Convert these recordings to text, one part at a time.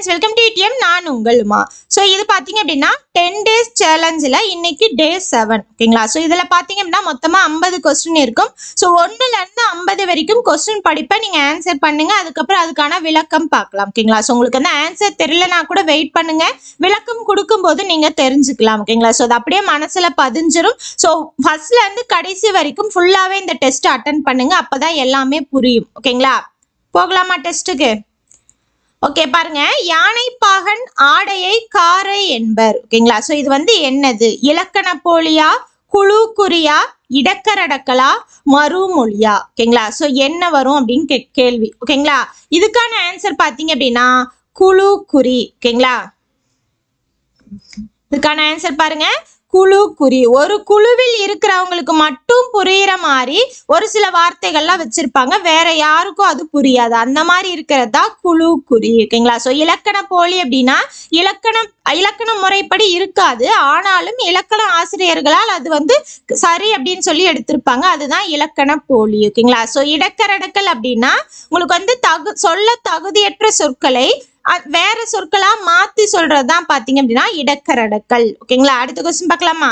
friends welcome to DM நான் உங்களுமா so இது பார்த்தீங்க அப்படின்னா டென் டேஸ் சேலஞ்சில் இன்னைக்கு டே செவன் ஓகேங்களா ஸோ இதில் பார்த்தீங்க அப்படின்னா மொத்தமாக ஐம்பது கொஸ்டின் இருக்கும் ஸோ ஒன்றுலேருந்து ஐம்பது வரைக்கும் கொஸ்டின் படிப்பேன் நீங்கள் ஆன்சர் பண்ணுங்க அதுக்கப்புறம் அதுக்கான விளக்கம் பார்க்கலாம் ஓகேங்களா ஸோ உங்களுக்கு வந்து ஆன்சர் தெரியலனா கூட வெயிட் பண்ணுங்க விளக்கம் கொடுக்கும்போது நீங்கள் தெரிஞ்சுக்கலாம் ஓகேங்களா ஸோ அது அப்படியே மனசில் பதிஞ்சிரும் ஸோ ஃபர்ஸ்ட்லேருந்து கடைசி வரைக்கும் ஃபுல்லாகவே இந்த டெஸ்ட் அட்டன் பண்ணுங்க அப்போ தான் எல்லாமே புரியும் ஓகேங்களா போகலாமா டெஸ்ட்டுக்கு ஓகே பாருங்க யானைப்பாகன் ஆடையை காரை என்பர் ஓகேங்களா ஸோ இது வந்து என்னது இலக்கண போலியா குழு குறியா இடக்கரடக்கலா மறுமொழியா ஓகேங்களா ஸோ என்ன வரும் அப்படின்னு கே கேள்வி ஓகேங்களா இதுக்கான ஆன்சர் பார்த்தீங்க அப்படின்னா குழு குறி ஓகேங்களா இதுக்கான ஆன்சர் பாருங்க குழு குறி ஒரு குழுவில் இருக்கிறவங்களுக்கு மட்டும் புரியுற மாதிரி ஒரு சில வார்த்தைகள்லாம் வச்சிருப்பாங்க வேற யாருக்கும் அது புரியாது அந்த மாதிரி இருக்கிறது தான் குழு குறி ஓகேங்களா ஸோ இலக்கண போலி அப்படின்னா இலக்கணம் இலக்கண முறைப்படி இருக்காது ஆனாலும் இலக்கண ஆசிரியர்களால் அது வந்து சரி அப்படின்னு சொல்லி எடுத்திருப்பாங்க அதுதான் இலக்கண போலி ஓகேங்களா ஸோ இடக்கரடக்கல் அப்படின்னா உங்களுக்கு வந்து தகு சொல்ல தகுதியற்ற சொற்களை அ- வேற சொற்களா மாத்தி சொல்றது தான் பாத்தீங்க அப்படின்னா இடக்கரடக்கல் ஓகேங்களா அடுத்த கொஸ்டின் பார்க்கலாமா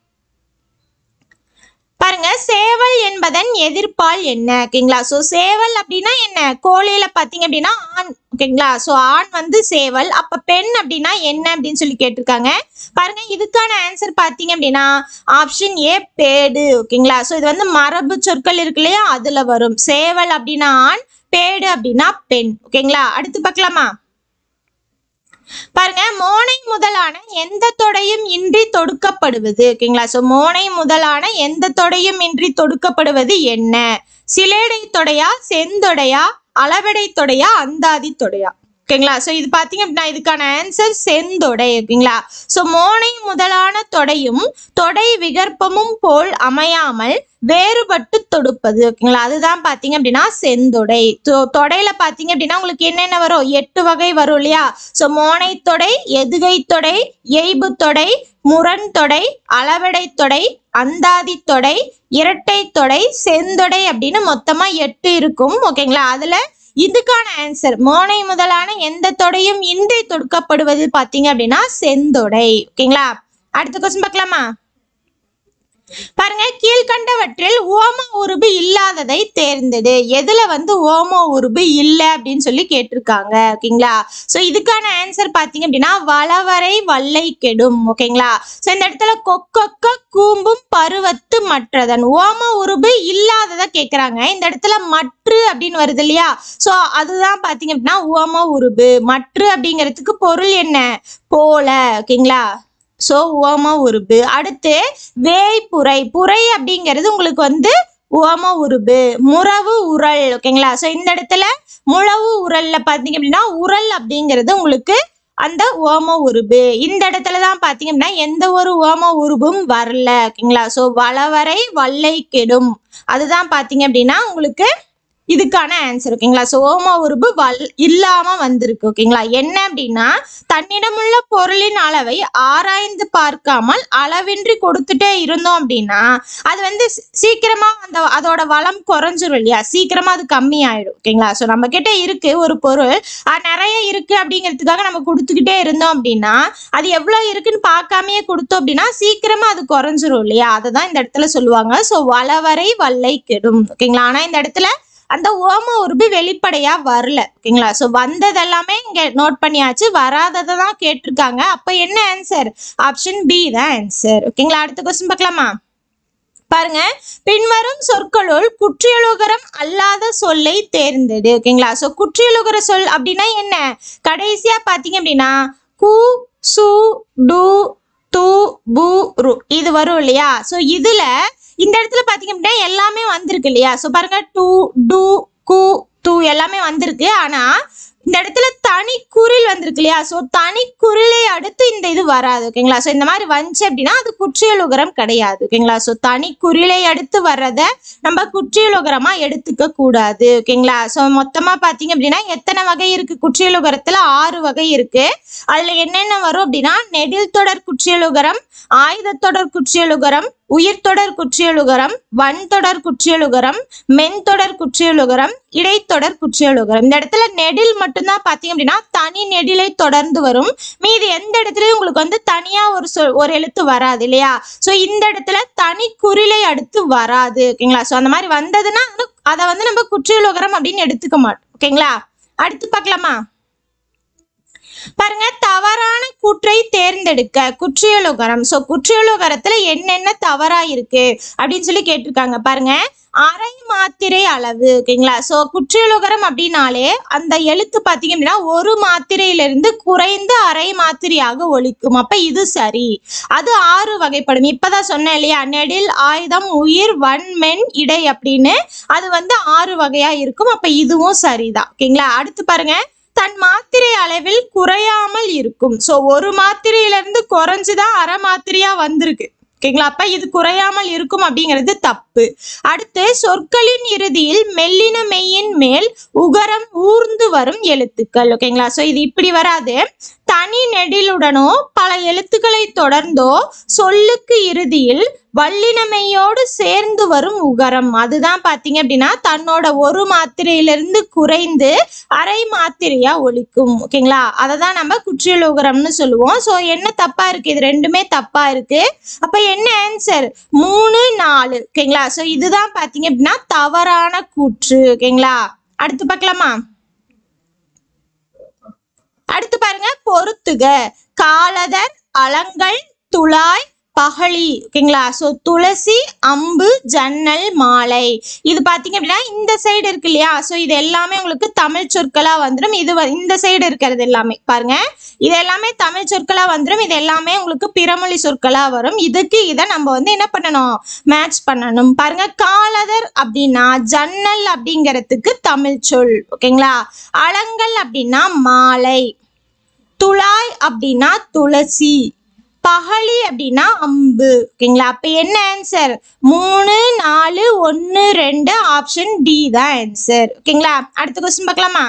பாருங்க சேவல் என்பதன் எதிர்ப்பால் என்ன ஓகேங்களா ஸோ சேவல் அப்படின்னா என்ன கோழியில பாத்தீங்க அப்படின்னா ஆண் ஓகேங்களா ஸோ ஆண் வந்து சேவல் அப்ப பெண் அப்படின்னா என்ன அப்படின்னு சொல்லி கேட்டிருக்காங்க பாருங்க இதுக்கான ஆன்சர் பாத்தீங்க அப்படின்னா ஆப்ஷன் ஏ பேடு ஓகேங்களா ஸோ இது வந்து மரபு சொற்கள் இருக்கு இல்லையா அதுல வரும் சேவல் அப்படின்னா ஆண் பேடு அப்படின்னா பெண் ஓகேங்களா அடுத்து பார்க்கலாமா பாருங்க மோனை முதலான எந்த தொடையும் இன்றி தொடுக்கப்படுவது ஓகேங்களா ஸோ மோனை முதலான எந்த தொடையும் இன்றி தொடுக்கப்படுவது என்ன சிலேடை தொடையா செந்தொடையா அளவடை தொடையா அந்தாதி தொடையா ஓகேங்களா ஸோ இது பார்த்தீங்க அப்படின்னா இதுக்கான ஆன்சர் செந்தொடை ஓகேங்களா ஸோ மோனை முதலான தொடையும் தொடை விகற்பமும் போல் அமையாமல் வேறுபட்டு தொடுப்பது ஓகேங்களா அதுதான் பார்த்தீங்க அப்படின்னா செந்தொடை தொ- தொடையில பார்த்தீங்க அப்படின்னா உங்களுக்கு என்னென்ன வரும் எட்டு வகை வரும் இல்லையா ஸோ மோனை தொடை எதுகை தொடை எய்பு தொடை முரண் தொடை அளவடை தொடை அந்தாதி தொடை இரட்டை தொடை செந்தொடை அப்படின்னு மொத்தமா எட்டு இருக்கும் ஓகேங்களா அதுல இதுக்கான ஆன்சர் மோனை முதலான எந்த தொடையும் இன்றி தொடுக்கப்படுவது பார்த்தீங்க அப்படின்னா செந்தொடை ஓகேங்களா அடுத்த கொஸ்டின் பார்க்கலாமா பாருங்க கீழ்கண்டவற்றில் ஓம உருபு இல்லாததை தேர்ந்தெடு எதுல வந்து ஓம உருபு இல்லை அப்படின்னு சொல்லி கேட்டிருக்காங்க ஓகேங்களா ஸோ இதுக்கான ஆன்சர் பார்த்தீங்க அப்படின்னா வளவரை வல்லை கெடும் ஓகேங்களா ஸோ இந்த இடத்துல கொக்கொக்க கூம்பும் பருவத்து மற்றதன் ஓம உருபு இல்லாததை கேட்குறாங்க இந்த இடத்துல மற்று அப்படின்னு வருது இல்லையா ஸோ அதுதான் பார்த்தீங்க அப்படின்னா ஓம உருபு மற்று அப்படிங்கிறதுக்கு பொருள் என்ன போல ஓகேங்களா ஸோ ஓம உருபு அடுத்து வேய்புரை புரை அப்படிங்கிறது உங்களுக்கு வந்து ஓம உருபு முறவு உரல் ஓகேங்களா ஸோ இந்த இடத்துல முழவு உரல்ல பார்த்தீங்க அப்படின்னா உரல் அப்படிங்கிறது உங்களுக்கு அந்த ஓம உருபு இந்த இடத்துல தான் பார்த்தீங்க அப்படின்னா எந்த ஒரு ஓம உருபும் வரல ஓகேங்களா ஸோ வளவரை வல்லை கெடும் அதுதான் பார்த்தீங்க அப்படின்னா உங்களுக்கு இதுக்கான ஆன்சர் ஓகேங்களா ஸோ ஓம உருபு வல் இல்லாம வந்திருக்கு ஓகேங்களா என்ன அப்படின்னா தன்னிடமுள்ள பொருளின் அளவை ஆராய்ந்து பார்க்காமல் அளவின்றி கொடுத்துட்டே இருந்தோம் அப்படின்னா அது வந்து சீ- சீக்கிரமா அந்த அதோட வளம் குறைஞ்சிரும் இல்லையா சீக்கிரமா அது கம்மி ஆயிடும் ஓகேங்களா ஸோ நம்ம கிட்ட இருக்கு ஒரு பொருள் அது நிறைய இருக்கு அப்படிங்கிறதுக்காக நம்ம கொடுத்துக்கிட்டே இருந்தோம் அப்படின்னா அது எவ்வளவு இருக்குன்னு பார்க்காமயே கொடுத்தோம் அப்படின்னா சீக்கிரமா அது குறைஞ்சிரும் இல்லையா அதை தான் இந்த இடத்துல சொல்லுவாங்க ஸோ வளவரை வல்லை கெடும் ஓகேங்களா ஆனா இந்த இடத்துல அந்த ஓம உருபு வெளிப்படையா வரல ஓகேங்களா ஸோ வந்ததெல்லாமே இங்க நோட் பண்ணியாச்சு வராததை தான் கேட்டிருக்காங்க அப்ப என்ன ஆன்சர் ஆப்ஷன் பி தான் ஆன்சர் ஓகேங்களா அடுத்த கொஸ்டின் பார்க்கலாமா பாருங்க பின்வரும் சொற்களுள் குற்றியலுகரம் அல்லாத சொல்லை தேர்ந்தெடு ஓகேங்களா ஸோ குற்றியலுகர சொல் அப்படின்னா என்ன கடைசியா பாத்தீங்க அப்படின்னா கு சு டு து பு ரு இது வரும் இல்லையா ஸோ இதுல இந்த இடத்துல பாத்தீங்க அப்படின்னா எல்லாமே வந்திருக்கு இல்லையா ஸோ பாருங்க டு டு கு து எல்லாமே வந்திருக்கு ஆனா இந்த இடத்துல தனி குரில் வந்திருக்கு இல்லையா ஸோ தனி குரிலை அடுத்து இந்த இது வராது ஓகேங்களா ஸோ இந்த மாதிரி வந்துச்சு அப்படின்னா அது குற்றியலுகரம் கிடையாது ஓகேங்களா ஸோ தனி குரிலை அடுத்து வர்றத நம்ம குற்றியலுகரமா எடுத்துக்க கூடாது ஓகேங்களா ஸோ மொத்தமா பாத்தீங்க அப்படின்னா எத்தனை வகை இருக்கு குற்றியலுகரத்துல ஆறு வகை இருக்கு அதுல என்னென்ன வரும் அப்படின்னா நெடில் தொடர் குற்றியலுகரம் ஆயுதத்தொடர் குற்றியலுகரம் உயிர்த்தொடர் குற்றியலுகரம் வன்தொடர் குற்றியலுகரம் மென்தொடர் குற்றியலுகரம் இடைத்தொடர் குற்றியலுகரம் இந்த இடத்துல நெடில் மட்டும்தான் பார்த்தீங்க அப்படின்னா தனி நெடிலை தொடர்ந்து வரும் மீதி எந்த இடத்துலயும் உங்களுக்கு வந்து தனியா ஒரு சொல் ஒரு எழுத்து வராது இல்லையா ஸோ இந்த இடத்துல தனி குறிலை அடுத்து வராது ஓகேங்களா ஸோ அந்த மாதிரி வந்ததுன்னா அதை வந்து நம்ம குற்றியலுகரம் அப்படின்னு எடுத்துக்க மாட்டோம் ஓகேங்களா அடுத்து பார்க்கலாமா பாருங்க தவறான கூற்றை தேர்ந்தெடுக்க குற்றியலுகரம் ஸோ குற்றியலுகரத்துல என்னென்ன தவறா இருக்கு அப்படின்னு சொல்லி கேட்டிருக்காங்க பாருங்க அரை மாத்திரை அளவு ஓகேங்களா ஸோ குற்றியலுகரம் அப்படின்னாலே அந்த எழுத்து பார்த்தீங்க அப்படின்னா ஒரு மாத்திரையிலிருந்து குறைந்து அரை மாத்திரையாக ஒலிக்கும் அப்ப இது சரி அது ஆறு வகைப்படும் இப்பதான் சொன்னேன் இல்லையா நெடில் ஆயுதம் உயிர் வன் மென் இடை அப்படின்னு அது வந்து ஆறு வகையா இருக்கும் அப்ப இதுவும் சரிதான் ஓகேங்களா அடுத்து பாருங்க தன் மாத்திரை அளவில் குறையாமல் இருக்கும் ஸோ ஒரு மாத்திரையிலிருந்து குறைஞ்சுதான் அரை மாத்திரையா வந்திருக்கு ஓகேங்களா அப்ப இது குறையாமல் இருக்கும் அப்படிங்கிறது தப்பு அடுத்து சொற்களின் இறுதியில் மெல்லின மெய்யின் மேல் உகரம் ஊர்ந்து வரும் எழுத்துக்கள் ஓகேங்களா ஸோ இது இப்படி வராது தனி நெடிலுடனோ பல எழுத்துக்களை தொடர்ந்தோ சொல்லுக்கு இறுதியில் வல்லினமையோடு சேர்ந்து வரும் உகரம் அதுதான் பார்த்தீங்க அப்படின்னா தன்னோட ஒரு மாத்திரையிலிருந்து குறைந்து அரை மாத்திரையா ஒலிக்கும் ஓகேங்களா அதை தான் நம்ம குற்றியல் உகரம்னு சொல்லுவோம் ஸோ என்ன தப்பா இருக்கு இது ரெண்டுமே தப்பா இருக்கு அப்ப என்ன ஆன்சர் மூணு நாலு ஓகேங்களா ஸோ இதுதான் பார்த்தீங்க அப்படின்னா தவறான கூற்று ஓகேங்களா அடுத்து பார்க்கலாமா அடுத்து பாருங்க பொறுத்துக காலதர் அலங்கள் துளாய் பகழி ஓகேங்களா ஸோ துளசி அம்பு ஜன்னல் மாலை இது பார்த்தீங்க அப்படின்னா இந்த சைடு இருக்கு இல்லையா ஸோ இது எல்லாமே உங்களுக்கு தமிழ் சொற்களா வந்துடும் இது வ- இந்த சைடு இருக்கிறது எல்லாமே பாருங்க இது எல்லாமே தமிழ் சொற்களா வந்துடும் இது எல்லாமே உங்களுக்கு பிறமொழி சொற்களா வரும் இதுக்கு இதை நம்ம வந்து என்ன பண்ணணும் மேட்ச் பண்ணணும் பாருங்க காலதர் அப்படின்னா ஜன்னல் அப்படிங்கிறதுக்கு தமிழ் சொல் ஓகேங்களா அலங்கல் அப்படின்னா மாலை துளாய் அப்படின்னா துளசி பகழி அப்படின்னா அம்பு ஓகேங்களா அப்ப என்ன ஆன்சர் மூணு நாலு ஒன்று ரெண்டு ஆப்ஷன் டி தான் ஆன்சர் ஓகேங்களா அடுத்த கொஸ்டின் பார்க்கலாமா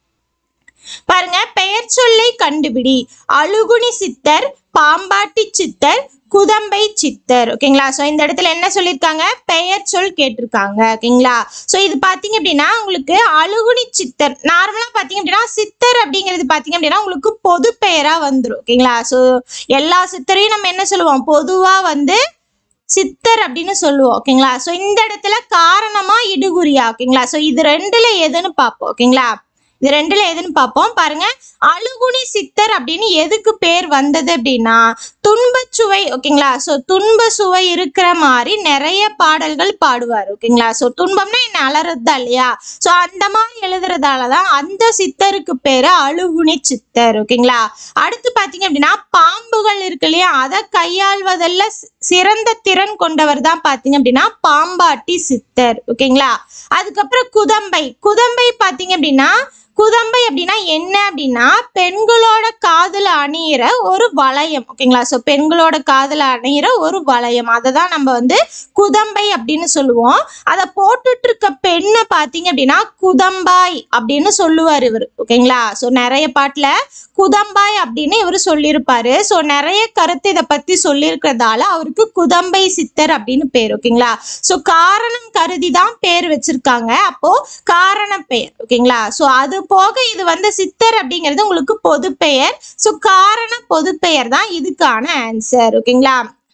பாருங்க பெயர் சொல்லை கண்டுபிடி அழுகுனி சித்தர் பாம்பாட்டி சித்தர் குதம்பை சித்தர் ஓகேங்களா ஸோ இந்த இடத்துல என்ன சொல்லியிருக்காங்க பெயர் சொல் கேட்டிருக்காங்க ஓகேங்களா ஸோ இது பார்த்தீங்க அப்படின்னா உங்களுக்கு அழுகுனி சித்தர் நார்மலாக பார்த்தீங்க அப்படின்னா சித்தர் அப்படிங்கிறது பார்த்தீங்க அப்படின்னா உங்களுக்கு பொது பெயராக வந்துடும் ஓகேங்களா ஸோ எல்லா சித்தரையும் நம்ம என்ன சொல்லுவோம் பொதுவாக வந்து சித்தர் அப்படின்னு சொல்லுவோம் ஓகேங்களா ஸோ இந்த இடத்துல காரணமா இடுகுறியா ஓகேங்களா ஸோ இது ரெண்டுல எதுன்னு பார்ப்போம் ஓகேங்களா இது ரெண்டுல எதுன்னு பார்ப்போம் பாருங்க அழுகுனி சித்தர் அப்படின்னு எதுக்கு பேர் வந்தது அப்படின்னா துன்பச் சுவை ஓகேங்களா ஸோ துன்ப சுவை இருக்கிற மாதிரி நிறைய பாடல்கள் பாடுவார் ஓகேங்களா ஸோ துன்பம்னா என்ன அலறது தான் இல்லையா ஸோ அந்த மாதிரி எழுதுறதால தான் அந்த சித்தருக்கு பேரு அழுகுனி சித்தர் ஓகேங்களா அடுத்து பார்த்தீங்க அப்படின்னா பாம்புகள் இருக்கு இல்லையா அதை கையாள்வதில் சி- சிறந்த திறன் கொண்டவர் தான் பார்த்தீங்க அப்படின்னா பாம்பாட்டி சித்தர் ஓகேங்களா அதுக்கப்புறம் குதம்பை குதம்பை பார்த்தீங்க அப்படின்னா குதம்பை அப்படின்னா என்ன அப்படின்னா பெண்களோட காதுல அணியிற ஒரு வளையம் ஓகேங்களா ஸோ பெண்களோட காதுல அணியிற ஒரு வளையம் அதை தான் நம்ம வந்து குதம்பை அப்படின்னு சொல்லுவோம் அதை போட்டுட்டு இருக்க பெண்ணை பார்த்தீங்க அப்படின்னா குதம்பாய் அப்படின்னு சொல்லுவார் இவர் ஓகேங்களா ஸோ நிறைய பாட்டில் குதம்பாய் அப்படின்னு இவர் சொல்லியிருப்பாரு ஸோ நிறைய கருத்து இதை பத்தி சொல்லியிருக்கிறதால அவருக்கு குதம்பை சித்தர் அப்படின்னு பேர் ஓகேங்களா ஸோ காரணம் கருதி தான் பேர் வச்சிருக்காங்க அப்போ காரண பெயர் ஓகேங்களா ஸோ அது போக இது வந்து சித்தர் அப்படிங்கிறது உங்களுக்கு பொது பெயர் ஸோ காரண பொது பெயர் தான் இதுக்கான ஆன்சர் ஓகேங்களா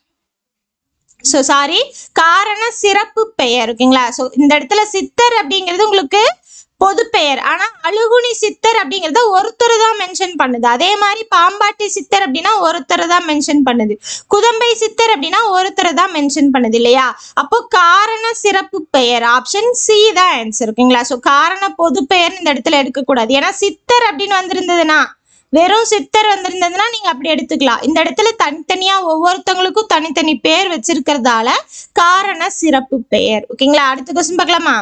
ஸோ சாரி காரண சிறப்பு பெயர் ஓகேங்களா ஸோ இந்த இடத்துல சித்தர் அப்படிங்கிறது உங்களுக்கு பொது பெயர் ஆனா அழுகுனி சித்தர் அப்படிங்கறத ஒருத்தர் தான் மென்ஷன் பண்ணுது அதே மாதிரி பாம்பாட்டி சித்தர் அப்படின்னா ஒருத்தர் தான் மென்ஷன் பண்ணுது குதம்பை சித்தர் அப்படின்னா ஒருத்தர் தான் மென்ஷன் பண்ணுது இல்லையா அப்போ காரண சிறப்பு பெயர் ஆப்ஷன் சி தான் ஆன்சர் ஓகேங்களா ஸோ காரண பொது பெயர் இந்த இடத்துல எடுக்கக்கூடாது ஏன்னா சித்தர் அப்படின்னு வந்திருந்ததுன்னா வெறும் சித்தர் வந்திருந்ததுன்னா நீங்க அப்படி எடுத்துக்கலாம் இந்த இடத்துல தனித்தனியா ஒவ்வொருத்தவங்களுக்கும் தனித்தனி பேர் வச்சிருக்கிறதால காரண சிறப்பு பெயர் ஓகேங்களா அடுத்த கொஸ்டின் பார்க்கலாமா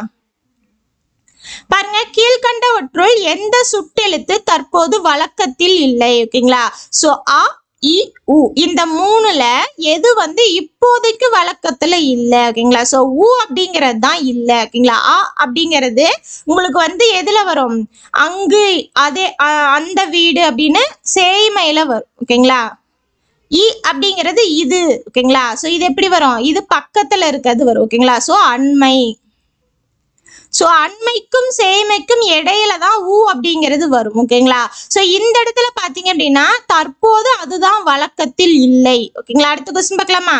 பாருங்க கீழ்கண்டவற்றுள் எந்த சுட்டெழுத்து தற்போது வழக்கத்தில் இல்லை ஓகேங்களா சோ அ இ உ இந்த மூணுல எது வந்து இப்போதைக்கு வழக்கத்துல இல்லை ஓகேங்களா சோ உ அப்படிங்கிறது தான் இல்லை ஓகேங்களா அ அப்படிங்கிறது உங்களுக்கு வந்து எதுல வரும் அங்கு அதே அ, அந்த வீடு அப்படின்னு சேய்மையில வரும் ஓகேங்களா இ அப்படிங்கிறது இது ஓகேங்களா ஸோ இது எப்படி வரும் இது பக்கத்துல இருக்கிறது வரும் ஓகேங்களா ஸோ அண்மை ஸோ அண்மைக்கும் சேமைக்கும் இடையில தான் ஊ அப்படிங்கிறது வரும் ஓகேங்களா ஸோ இந்த இடத்துல பார்த்தீங்க அப்படின்னா தற்போது அதுதான் வழக்கத்தில் இல்லை ஓகேங்களா அடுத்த கொஸ்டின் பார்க்கலாமா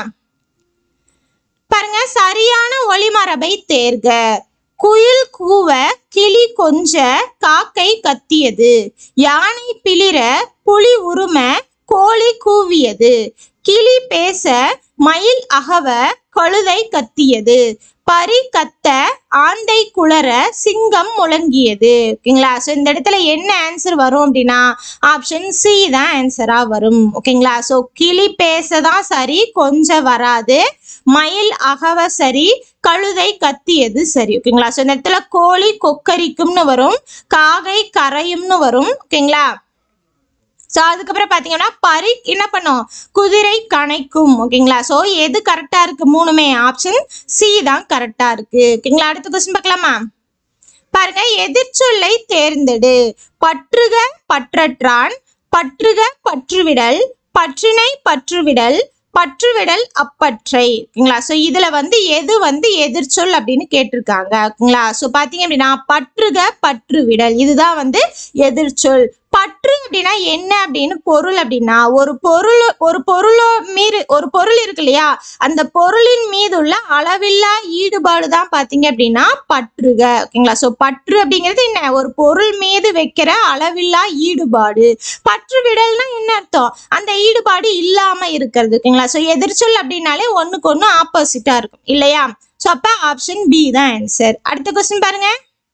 பாருங்க சரியான ஒளிமரபை தேர்க குயில் கூவ கிளி கொஞ்ச காக்கை கத்தியது யானை பிளிர புலி உரும கோழி கூவியது கிளி பேச மயில் அகவ கழுதை கத்தியது பரி கத்த ஆந்தை குளற சிங்கம் முழங்கியது ஓகேங்களா ஸோ இந்த இடத்துல என்ன ஆன்சர் வரும் அப்படின்னா ஆப்ஷன் சி தான் ஆன்சரா வரும் ஓகேங்களா ஸோ கிளி பேச தான் சரி கொஞ்சம் வராது மயில் அகவ சரி கழுதை கத்தியது சரி ஓகேங்களா ஸோ இந்த இடத்துல கோழி கொக்கரிக்கும்னு வரும் காகை கரையும்னு வரும் ஓகேங்களா ஸோ அதுக்கப்புறம் பார்த்தீங்கன்னா பரி என்ன பண்ணும் குதிரை கணைக்கும் ஓகேங்களா ஸோ எது கரெக்டாக இருக்கு மூணுமே ஆப்ஷன் சி தான் கரெக்டாக இருக்கு ஓகேங்களா அடுத்த கொஸ்டின் பார்க்கலாமா பாருங்க எதிர்ச்சொல்லை தேர்ந்தெடு பற்றுக பற்றற்றான் பற்றுக பற்றுவிடல் பற்றினை பற்றுவிடல் பற்றுவிடல் அப்பற்றை ஓகேங்களா ஸோ இதுல வந்து எது வந்து எதிர்ச்சொல் அப்படின்னு கேட்டிருக்காங்க ஓகேங்களா ஸோ பார்த்தீங்க அப்படின்னா பற்றுக பற்றுவிடல் இதுதான் வந்து எதிர்ச்சொல் பற்று அப்படின்னா என்ன அப்படின்னு பொருள் அப்படின்னா ஒரு பொருள் ஒரு பொருளோ மீது ஒரு பொருள் இருக்கு இல்லையா அந்த பொருளின் மீது உள்ள அளவில்லா ஈடுபாடு தான் பார்த்தீங்க அப்படின்னா பற்றுக ஓகேங்களா ஸோ பற்று அப்படிங்கிறது என்ன ஒரு பொருள் மீது வைக்கிற அளவில்லா ஈடுபாடு பற்று விடல்னா என்ன அர்த்தம் அந்த ஈடுபாடு இல்லாம இருக்கிறது ஓகேங்களா ஸோ எதிர்ச்சொல் அப்படின்னாலே ஒண்ணுக்கு ஒன்று ஆப்போசிட்டா இருக்கும் இல்லையா ஸோ அப்ப ஆப்ஷன் பி தான் ஆன்சர் அடுத்த கொஸ்டின் பாருங்க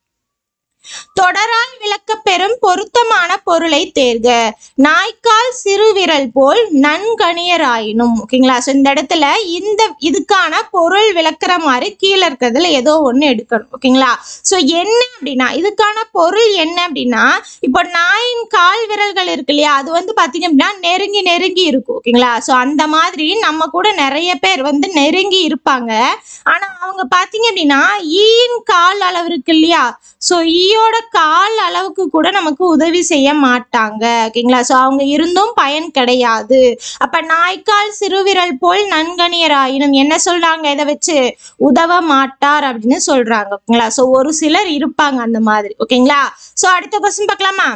தொடரால் விளக்கப் பெறும் பொருத்தமான பொருளை தேர்க நாய்க்கால் சிறுவிரல் போல் நன்கணியராயினும் ஓகேங்களா ஸோ இந்த இடத்துல இந்த இதுக்கான பொருள் விளக்குற மாதிரி கீழே இருக்கிறதுல ஏதோ ஒன்று எடுக்கணும் ஓகேங்களா ஸோ என்ன அப்படின்னா இதுக்கான பொருள் என்ன அப்படின்னா இப்போ நாயின் கால் விரல்கள் இருக்கு இல்லையா அது வந்து பார்த்தீங்க அப்படின்னா நெருங்கி நெருங்கி இருக்கும் ஓகேங்களா ஸோ அந்த மாதிரி நம்ம கூட நிறைய பேர் வந்து நெருங்கி இருப்பாங்க ஆனால் அவங்க பார்த்தீங்க அப்படின்னா ஈயின் கால் அளவு இருக்கு இல்லையா ஸோ ஈயோட கால் அளவுக்கு கூட நமக்கு உதவி செய்ய மாட்டாங்க ஓகேங்களா ஸோ அவங்க இருந்தும் பயன் கிடையாது அப்ப நாய்க்கால் சிறுவிரல் போல் நன்கணியராயினும் என்ன சொல்றாங்க இதை வச்சு உதவ மாட்டார் அப்படின்னு சொல்றாங்க ஓகேங்களா ஸோ ஒரு சிலர் இருப்பாங்க அந்த மாதிரி ஓகேங்களா ஸோ அடுத்த கொஸ்டின் பார்க்கலாமா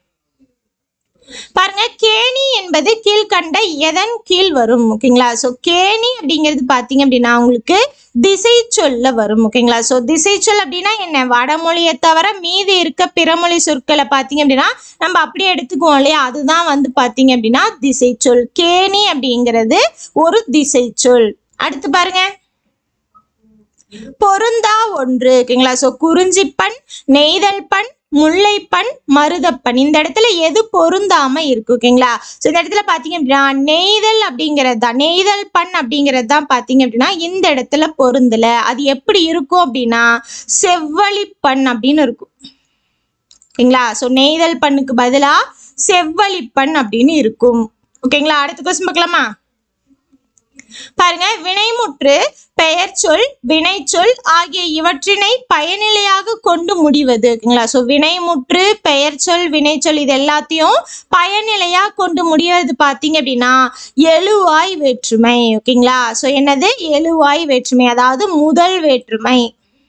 பாருங்க கேணி என்பது கீழ்கண்ட எதன் கீழ் வரும் ஓகேங்களா ஸோ கேணி அப்படிங்கிறது பார்த்தீங்க அப்படின்னா உங்களுக்கு திசை சொல்ல வரும் ஓகேங்களா ஸோ திசை சொல் அப்படின்னா என்ன வடமொழியை தவிர மீதி இருக்க பிறமொழி சொற்களை பார்த்தீங்க அப்படின்னா நம்ம அப்படியே எடுத்துக்குவோம் இல்லையா அதுதான் வந்து பார்த்தீங்க அப்படின்னா திசை சொல் கேணி அப்படிங்கிறது ஒரு திசை சொல் அடுத்து பாருங்க பொருந்தா ஒன்று ஓகேங்களா ஸோ குறிஞ்சிப்பண் நெய்தல் பண் முல்லைப்பண் மருதப்பண் இந்த இடத்துல எது பொருந்தாம இருக்கு ஓகேங்களா ஸோ இந்த இடத்துல பார்த்தீங்க அப்படின்னா நெய்தல் அப்படிங்கிறது தான் நெய்தல் பண் அப்படிங்கிறது தான் பார்த்தீங்க அப்படின்னா இந்த இடத்துல பொருந்தல அது எப்படி இருக்கும் அப்படின்னா செவ்வழிப்பண் அப்படின்னு இருக்கும் ஓகேங்களா ஸோ நெய்தல் பண்ணுக்கு பதிலா செவ்வழிப்பண் அப்படின்னு இருக்கும் ஓகேங்களா அடுத்த கொஸ்டின் பார்க்கலாமா பாருங்க வினைமுற்று பெயர்ச்சொல் வினைச்சொல் ஆகிய இவற்றினை பயனிலையாக கொண்டு முடிவது ஓகேங்களா ஸோ வினைமுற்று பெயர்ச்சொல் வினைச்சொல் இது எல்லாத்தையும் பயனிலையா கொண்டு முடிவது பார்த்தீங்க அப்படின்னா எழுவாய் வேற்றுமை ஓகேங்களா ஸோ என்னது எழுவாய் வேற்றுமை அதாவது முதல் வேற்றுமை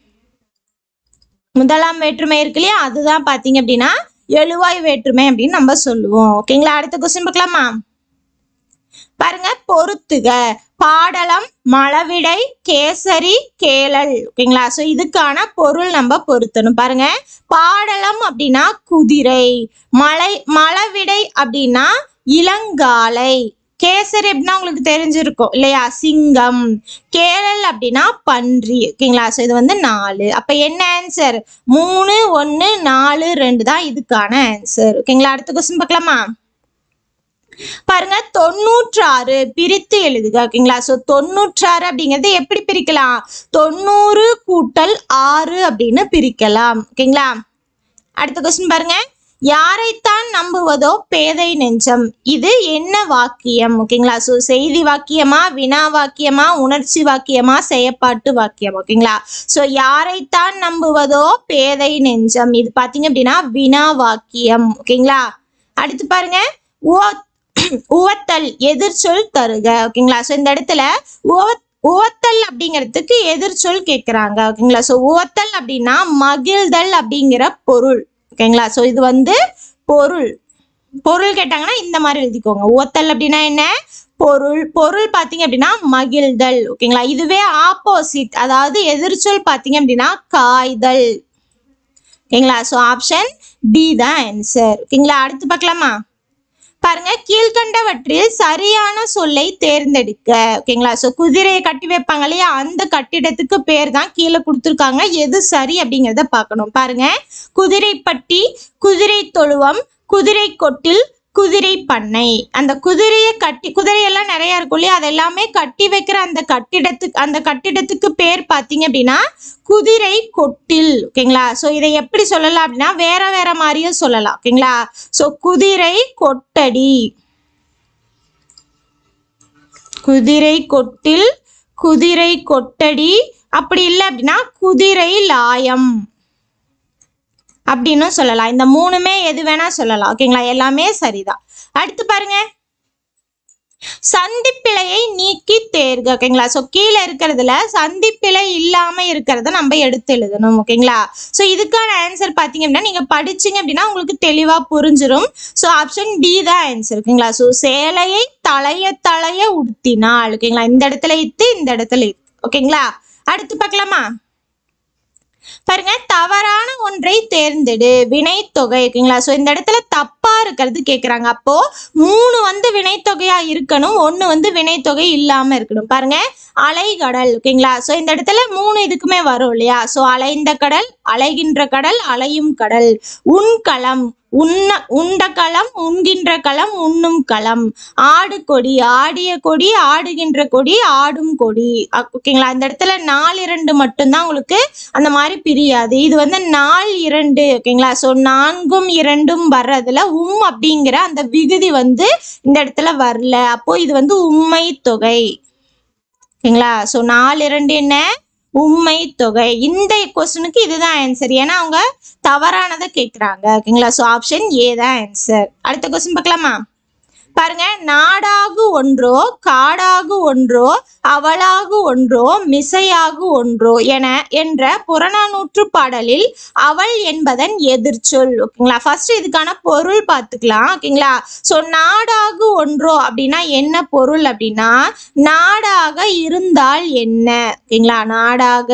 முதலாம் வேற்றுமை இருக்கு இல்லையா அதுதான் பார்த்தீங்க அப்படின்னா எழுவாய் வேற்றுமை அப்படின்னு நம்ம சொல்லுவோம் ஓகேங்களா அடுத்த கொஸ்டின் பார்க்கலாமா பாருங்க பொறுத்துக பாடலம் மழவிடை கேசரி கேளல் ஓகேங்களா ஸோ இதுக்கான பொருள் நம்ம பொருத்தணும் பாருங்க பாடலம் அப்படின்னா குதிரை மலை மழவிடை அப்படின்னா இளங்காலை கேசரி அப்படின்னா உங்களுக்கு தெரிஞ்சிருக்கும் இல்லையா சிங்கம் கேளல் அப்படின்னா பன்றி ஓகேங்களா ஸோ இது வந்து நாலு அப்போ என்ன ஆன்சர் மூணு ஒன்று நாலு ரெண்டு தான் இதுக்கான ஆன்சர் ஓகேங்களா அடுத்த கொஸ்டின் பார்க்கலாமா பாருங்க தொண்ணூற்றாறு பிரித்து எழுதுக ஓகேங்களா ஸோ தொண்ணூற்றாறு அப்படிங்கிறது எப்படி பிரிக்கலாம் தொண்ணூறு கூட்டல் ஆறு அப்படின்னு பிரிக்கலாம் ஓகேங்களா அடுத்த கொஸ்டின் பாருங்க யாரைத்தான் நம்புவதோ பேதை நெஞ்சம் இது என்ன வாக்கியம் ஓகேங்களா ஸோ செய்தி வாக்கியமா வினா வாக்கியமா உணர்ச்சி வாக்கியமா செயப்பாட்டு வாக்கியம் ஓகேங்களா ஸோ யாரைத்தான் நம்புவதோ பேதை நெஞ்சம் இது பார்த்தீங்க அப்படின்னா வினா வாக்கியம் ஓகேங்களா அடுத்து பாருங்க ஓ உவத்தல் எதிர்ச்சொல் தருக ஓகேங்களா ஸோ இந்த இடத்துல உவத் உவத்தல் அப்படிங்கிறதுக்கு எதிர்ச்சொல் கேட்குறாங்க ஓகேங்களா ஸோ உவத்தல் அப்படின்னா மகிழ்தல் அப்படிங்கிற பொருள் ஓகேங்களா ஸோ இது வந்து பொருள் பொருள் கேட்டாங்கன்னா இந்த மாதிரி எழுதிக்கோங்க உவத்தல் அப்படின்னா என்ன பொருள் பொருள் பார்த்தீங்க அப்படின்னா மகிழ்தல் ஓகேங்களா இதுவே ஆப்போசிட் அதாவது எதிர்ச்சொல் பார்த்தீங்க அப்படின்னா காய்தல் ஓகேங்களா ஸோ ஆப்ஷன் டி தான் ஆன்சர் ஓகேங்களா அடுத்து பார்க்கலாமா பாருங்க கீழ்கண்டவற்றில் சரியான சொல்லை தேர்ந்தெடுக்க ஓகேங்களா ஸோ குதிரையை கட்டி வைப்பாங்க இல்லையா அந்த கட்டிடத்துக்கு பேர் தான் கீழே கொடுத்துருக்காங்க எது சரி அப்படிங்கிறத பார்க்கணும் பாருங்க குதிரைப்பட்டி குதிரை தொழுவம் குதிரை கொட்டில் குதிரை பண்ணை அந்த குதிரையை கட்டி குதிரையெல்லாம் நிறைய இருக்கும் இல்லையா அது எல்லாமே கட்டி வைக்கிற அந்த கட்டிடத்துக்கு அந்த கட்டிடத்துக்கு பேர் பார்த்தீங்க அப்படின்னா குதிரை கொட்டில் ஓகேங்களா ஸோ இதை எப்படி சொல்லலாம் அப்படின்னா வேற வேற மாதிரியும் சொல்லலாம் ஓகேங்களா ஸோ குதிரை கொட்டடி குதிரை கொட்டில் குதிரை கொட்டடி அப்படி இல்லை அப்படின்னா குதிரை லாயம் அப்படின்னு சொல்லலாம் இந்த மூணுமே எது வேணா சொல்லலாம் ஓகேங்களா எல்லாமே சரிதான் அடுத்து பாருங்க சந்திப்பிழையை நீக்கி தேர்க ஓகேங்களா ஸோ கீழே இருக்கிறதுல சந்திப்பிழை இல்லாம இருக்கிறத நம்ம எடுத்து எழுதணும் ஓகேங்களா ஸோ இதுக்கான ஆன்சர் பார்த்தீங்க அப்படின்னா நீங்க படிச்சீங்க அப்படின்னா உங்களுக்கு தெளிவா புரிஞ்சிடும் ஸோ ஆப்ஷன் டி தான் ஆன்சர் ஓகேங்களா ஸோ சேலையை தலைய தலைய உடுத்தினாள் ஓகேங்களா இந்த இடத்துல இத்து இந்த இடத்துல இத்து ஓகேங்களா அடுத்து பார்க்கலாமா பாருங்க தவறான ஒன்றை தேர்ந்தெடு வினைத்தொகை ஓகேங்களா ஸோ இந்த இடத்துல தப்பா இருக்கிறது கேட்குறாங்க அப்போ மூணு வந்து வினைத்தொகையா இருக்கணும் ஒன்று வந்து வினைத்தொகை இல்லாம இருக்கணும் பாருங்க அலைகடல் ஓகேங்களா ஸோ இந்த இடத்துல மூணு இதுக்குமே வரும் இல்லையா ஸோ அலைந்த கடல் அலைகின்ற கடல் அலையும் கடல் உண்களம் உண்ண உண்ட களம் உண்கின்ற களம் உண்ணும் களம் ஆடு கொடி ஆடிய கொடி ஆடுகின்ற கொடி ஆடும் கொடி அ- ஓகேங்களா இந்த இடத்துல நாலு இரண்டு மட்டும்தான் உங்களுக்கு அந்த மாதிரி பிரியாது இது வந்து நால் இரண்டு ஓகேங்களா ஸோ நான்கும் இரண்டும் வர்றதுல உம் அப்படிங்கிற அந்த விகுதி வந்து இந்த இடத்துல வரல அப்போ இது வந்து உண்மை தொகை ஓகேங்களா ஸோ நாலு இரண்டு என்ன உண்மை தொகை இந்த கொஸ்டினுக்கு இதுதான் ஆன்சர் ஏன்னா அவங்க தவறானதை கேட்குறாங்க ஓகேங்களா ஸோ ஆப்ஷன் ஏ தான் ஆன்சர் அடுத்த கொஸ்டின் பார்க்கலாமா பாருங்க நாடாகு ஒன்றோ காடாகு ஒன்றோ அவளாகு ஒன்றோ மிசையாகு ஒன்றோ என என்ற புறநானூற்று பாடலில் அவள் என்பதன் எதிர்ச்சொல் ஓகேங்களா ஃபர்ஸ்ட் இதுக்கான பொருள் பார்த்துக்கலாம் ஓகேங்களா ஸோ நாடாகு ஒன்றோ அப்படின்னா என்ன பொருள் அப்படின்னா நாடாக இருந்தால் என்ன ஓகேங்களா நாடாக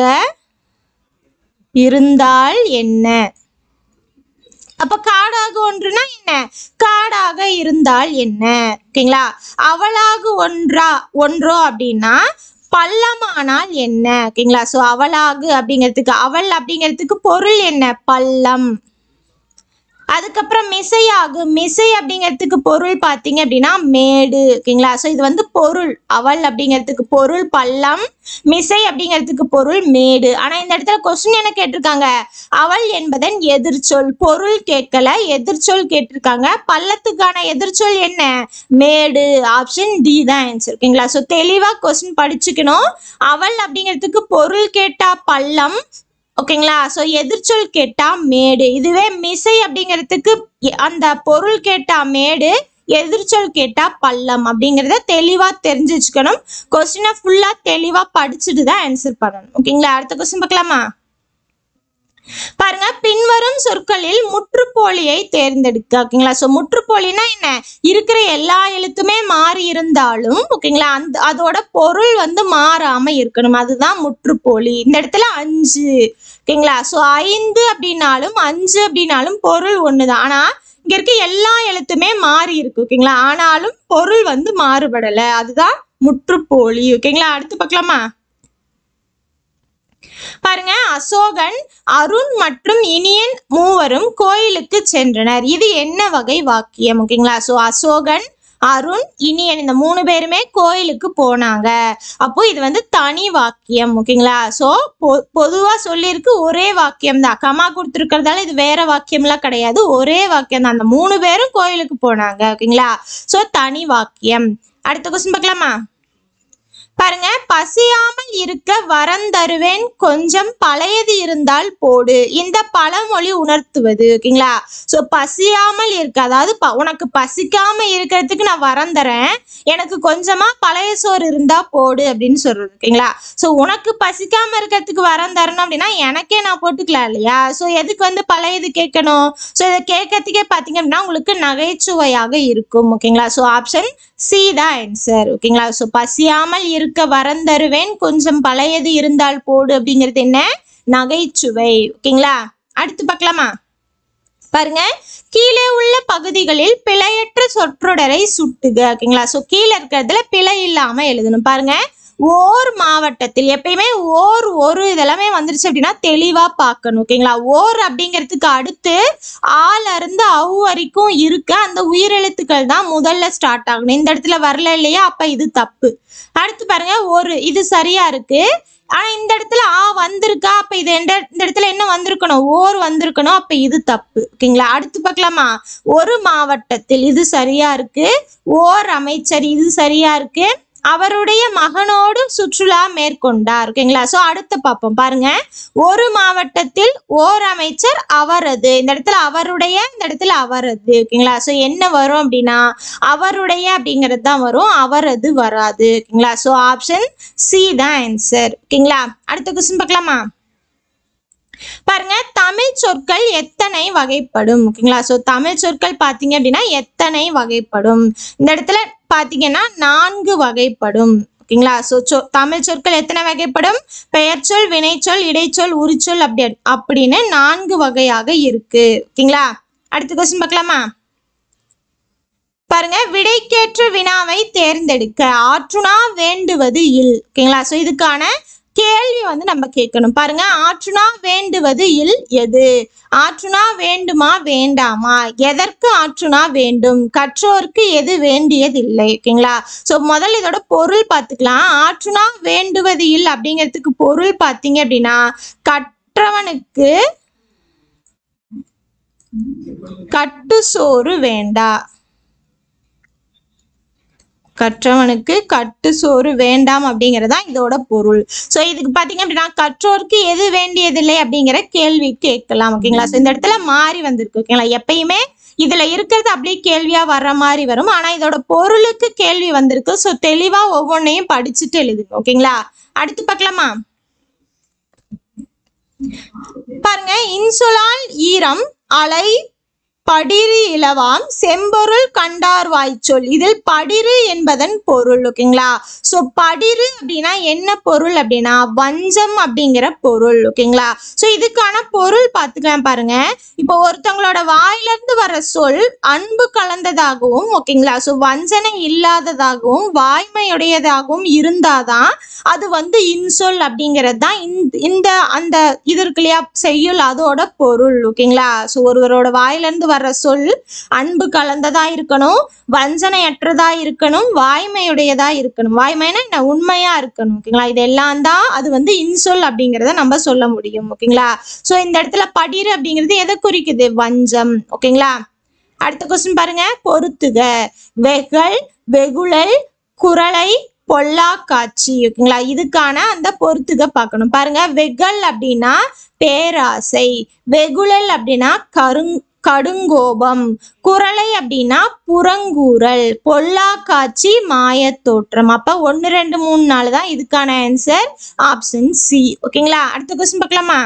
இருந்தால் என்ன அப்ப காடாக ஒன்றுனா என்ன காடாக இருந்தால் என்ன ஓகேங்களா அவளாக ஒன்றா ஒன்றோ அப்படின்னா பள்ளமானால் என்ன ஓகேங்களா ஸோ அவளாகு அப்படிங்கிறதுக்கு அவள் அப்படிங்கிறதுக்கு பொருள் என்ன பள்ளம் அதுக்கப்புறம் மிசையாகு மிசை அப்படிங்கிறதுக்கு பொருள் பார்த்தீங்க அப்படின்னா மேடு ஓகேங்களா ஸோ இது வந்து பொருள் அவள் அப்படிங்கிறதுக்கு பொருள் பள்ளம் மிசை அப்படிங்கிறதுக்கு பொருள் மேடு ஆனால் இந்த இடத்துல கொஸ்டின் என்ன கேட்டிருக்காங்க அவள் என்பதன் எதிர்ச்சொல் பொருள் கேட்கல எதிர்ச்சொல் கேட்டிருக்காங்க பள்ளத்துக்கான எதிர்ச்சொல் என்ன மேடு ஆப்ஷன் டி தான் ஆன்சர் ஓகேங்களா ஸோ தெளிவாக கொஸ்டின் படிச்சுக்கணும் அவள் அப்படிங்கிறதுக்கு பொருள் கேட்டா பள்ளம் ஓகேங்களா ஸோ எதிர்ச்சொல் கேட்டா மேடு இதுவே மிசை அப்படிங்கிறதுக்கு எ- அந்த பொருள் கேட்டா மேடு எதிர்ச்சொல் கேட்டா பள்ளம் அப்படிங்கிறத தெளிவா தெரிஞ்சு வச்சுக்கணும் கொஸ்டினை ஃபுல்லா தெளிவா படிச்சுட்டு தான் ஆன்சர் பண்ணணும் ஓகேங்களா அடுத்த கொஸ்டின் பார்க்கலாமா பாருங்க பின்வரும் சொற்களில் முற்றுப்போலியை தேர்ந்தெடுக்க ஓகேங்களா ஸோ முற்றுப்போலினா என்ன இருக்கிற எல்லா எழுத்துமே மாறி இருந்தாலும் ஓகேங்களா அந்த அதோட பொருள் வந்து மாறாம இருக்கணும் அதுதான் முற்றுப்போலி இந்த இடத்துல அஞ்சு ஓகேங்களா ஸோ ஐந்து அப்படின்னாலும் அஞ்சு அப்படின்னாலும் பொருள் ஒண்ணுதான் ஆனா இங்க இருக்க எல்லா எழுத்துமே மாறி இருக்கு ஓகேங்களா ஆனாலும் பொருள் வந்து மாறுபடல அதுதான் முற்றுப்போலி ஓகேங்களா அடுத்து பார்க்கலாமா பாருங்க அசோகன் அருண் மற்றும் இனியன் மூவரும் கோயிலுக்கு சென்றனர் இது என்ன வகை வாக்கியம் ஓகேங்களா ஸோ அசோகன் அருண் இனியன் இந்த மூணு பேருமே கோயிலுக்கு போனாங்க அப்போ இது வந்து தனி வாக்கியம் ஓகேங்களா ஸோ பொ பொதுவாக சொல்லியிருக்கு ஒரே வாக்கியம் தான் கமா கொடுத்துருக்கறதால இது வேற வாக்கியம்லாம் கிடையாது ஒரே வாக்கியம் தான் அந்த மூணு பேரும் கோயிலுக்கு போனாங்க ஓகேங்களா ஸோ தனி வாக்கியம் அடுத்த கொஸ்டின் பார்க்கலாமா பாருங்க பசியாமல் இருக்க வரம் தருவேன் கொஞ்சம் பழையது இருந்தால் போடு இந்த பழமொழி உணர்த்துவது ஓகேங்களா ஸோ பசியாமல் இருக்க அதாவது ப- உனக்கு பசிக்காம இருக்கிறதுக்கு நான் வரம் தரேன் எனக்கு கொஞ்சமா பழைய சோறு இருந்தா போடு அப்படின்னு சொல்றது ஓகேங்களா ஸோ உனக்கு பசிக்காம இருக்கிறதுக்கு வரம் தரணும் அப்படின்னா எனக்கே நான் போட்டுக்கலாம் இல்லையா ஸோ எதுக்கு வந்து பழையது கேட்கணும் ஸோ இதை கேட்கறதுக்கே பார்த்தீங்க அப்படின்னா உங்களுக்கு நகைச்சுவையாக இருக்கும் ஓகேங்களா ஸோ ஆப்ஷன் சி தான் ஆன்சர் ஓகேங்களா ஸோ பசியாமல் இருக்க வரம் தருவேன் கொஞ்சம் பழையது இருந்தால் போடு அப்படிங்கிறது என்ன நகைச்சுவை ஓகேங்களா அடுத்து பார்க்கலாமா பாருங்க கீழே உள்ள பகுதிகளில் பிழையற்ற சொற்றொடரை சுட்டுக ஓகேங்களா ஸோ கீழே இருக்கிறதுல பிழை இல்லாம எழுதணும் பாருங்க ஓர் மாவட்டத்தில் எப்பயுமே ஓர் ஒரு இதெல்லாமே வந்துருச்சு அப்படின்னா தெளிவா பார்க்கணும் ஓகேங்களா ஓர் அப்படிங்கிறதுக்கு அடுத்து ஆல இருந்து அவு வரைக்கும் இருக்க அந்த உயிரெழுத்துக்கள் தான் முதல்ல ஸ்டார்ட் ஆகணும் இந்த இடத்துல வரல இல்லையா அப்ப இது தப்பு அடுத்து பாருங்க ஒரு இது சரியா இருக்கு ஆனா இந்த இடத்துல ஆ வந்திருக்கா அப்ப இது எந்த இந்த இடத்துல என்ன வந்திருக்கணும் ஓர் வந்திருக்கணும் அப்ப இது தப்பு ஓகேங்களா அடுத்து பார்க்கலாமா ஒரு மாவட்டத்தில் இது சரியா இருக்கு ஓர் அமைச்சர் இது சரியா இருக்கு அவருடைய மகனோடு சுற்றுலா மேற்கொண்டார் ஓகேங்களா சோ அடுத்து பார்ப்போம் பாருங்க ஒரு மாவட்டத்தில் ஓர் அமைச்சர் அவரது இந்த இடத்துல அவருடைய இந்த இடத்துல அவரது ஓகேங்களா சோ என்ன வரும் அப்படின்னா அவருடைய அப்படிங்கிறது தான் வரும் அவரது வராது ஓகேங்களா சோ ஆப்ஷன் சி தான் ஆன்சர் ஓகேங்களா அடுத்த கொஸ்டின் பார்க்கலாமா பாருங்க தமிழ் சொற்கள் எத்தனை வகைப்படும் ஓகேங்களா ஸோ தமிழ் சொற்கள் பார்த்தீங்க அப்படின்னா எத்தனை வகைப்படும் இந்த இடத்துல பார்த்தீங்கன்னா நான்கு வகைப்படும் ஓகேங்களா ஸோ சொ தமிழ் சொற்கள் எத்தனை வகைப்படும் பெயர்ச்சொல் வினைச்சொல் இடைச்சொல் உரிச்சொல் அப்படி அப்படின்னு நான்கு வகையாக இருக்கு ஓகேங்களா அடுத்த கொஸ்டின் பார்க்கலாமா பாருங்க விடைக்கேற்ற வினாவை தேர்ந்தெடுக்க ஆற்றுனா வேண்டுவது இல் ஓகேங்களா ஸோ இதுக்கான கேள்வி வந்து நம்ம கேட்கணும் பாருங்க ஆற்றுனா வேண்டுவது இல் எது ஆற்றுனா வேண்டுமா வேண்டாமா எதற்கு ஆற்றுனா வேண்டும் கற்றோருக்கு எது வேண்டியதில்லை ஓகேங்களா ஸோ முதல்ல இதோட பொருள் பார்த்துக்கலாம் ஆற்றுனா வேண்டுவது இல் அப்படிங்கிறதுக்கு பொருள் பார்த்தீங்க அப்படின்னா கற்றவனுக்கு கட்டு சோறு வேண்டா கற்றவனுக்கு கட்டு சோறு வேண்டாம் அப்படிங்கிறது தான் இதோட பொருள் ஸோ இதுக்கு பார்த்தீங்க அப்படின்னா கற்றோருக்கு எது வேண்டியதில்லை அப்படிங்கிற கேள்வி கேட்கலாம் ஓகேங்களா ஸோ இந்த இடத்துல மாறி வந்திருக்கு ஓகேங்களா எப்பயுமே இதுல இருக்கிறது அப்படியே கேள்வியா வர்ற மாதிரி வரும் ஆனா இதோட பொருளுக்கு கேள்வி வந்திருக்கு ஸோ தெளிவா ஒவ்வொன்றையும் படிச்சுட்டு எழுதுங்க ஓகேங்களா அடுத்து பார்க்கலாமா பாருங்க இன்சொலால் ஈரம் அலை படிறு இலவாம் செம்பொருள் கண்டார் வாய்ச்சொல் இதில் படிறு என்பதன் பொருள் ஓகேங்களா ஸோ படிறு அப்படின்னா என்ன பொருள் அப்படின்னா வஞ்சம் அப்படிங்கிற பொருள் ஓகேங்களா ஸோ இதுக்கான பொருள் பார்த்துக்கலாம் பாருங்க இப்போ ஒருத்தவங்களோட வாயிலிருந்து வர சொல் அன்பு கலந்ததாகவும் ஓகேங்களா ஸோ வஞ்சனை இல்லாததாகவும் வாய்மையுடையதாகவும் இருந்தாதான் அது வந்து இன்சொல் அப்படிங்கிறது தான் இந்த- இந்த அந்த இது இருக்கு இல்லையா செய்யுள் அதோட பொருள் ஓகேங்களா ஸோ ஒருவரோட வாயிலிருந்து வர்ற சொல் அன்பு கலந்ததா இருக்கணும் வஞ்சனையற்றதா இருக்கணும் வாய்மையுடையதா இருக்கணும் வாய்மைனா என்ன உண்மையா இருக்கணும் ஓகேங்களா இதெல்லாம் தான் அது வந்து இன்சொல் அப்படிங்கிறத நம்ம சொல்ல முடியும் ஓகேங்களா ஸோ இந்த இடத்துல படிறு அப்படிங்கிறது எதை குறிக்குது வஞ்சம் ஓகேங்களா அடுத்த கொஸ்டின் பாருங்க பொறுத்துக வெகல் வெகுழல் குரலை பொல்லா காட்சி ஓகேங்களா இதுக்கான அந்த பொறுத்துக பார்க்கணும் பாருங்க வெகல் அப்படின்னா பேராசை வெகுழல் அப்படின்னா கருங் கடுங்கோபம் குரலை அப்படின்னா புறங்கூறல் பொல்லா காட்சி மாயத் தோற்றம் அப்ப ஒன்று ரெண்டு மூணு நாலு தான் இதுக்கான ஆன்சர் ஆப்ஷன் சி ஓகேங்களா அடுத்த கொஸ்டின் பார்க்கலாமா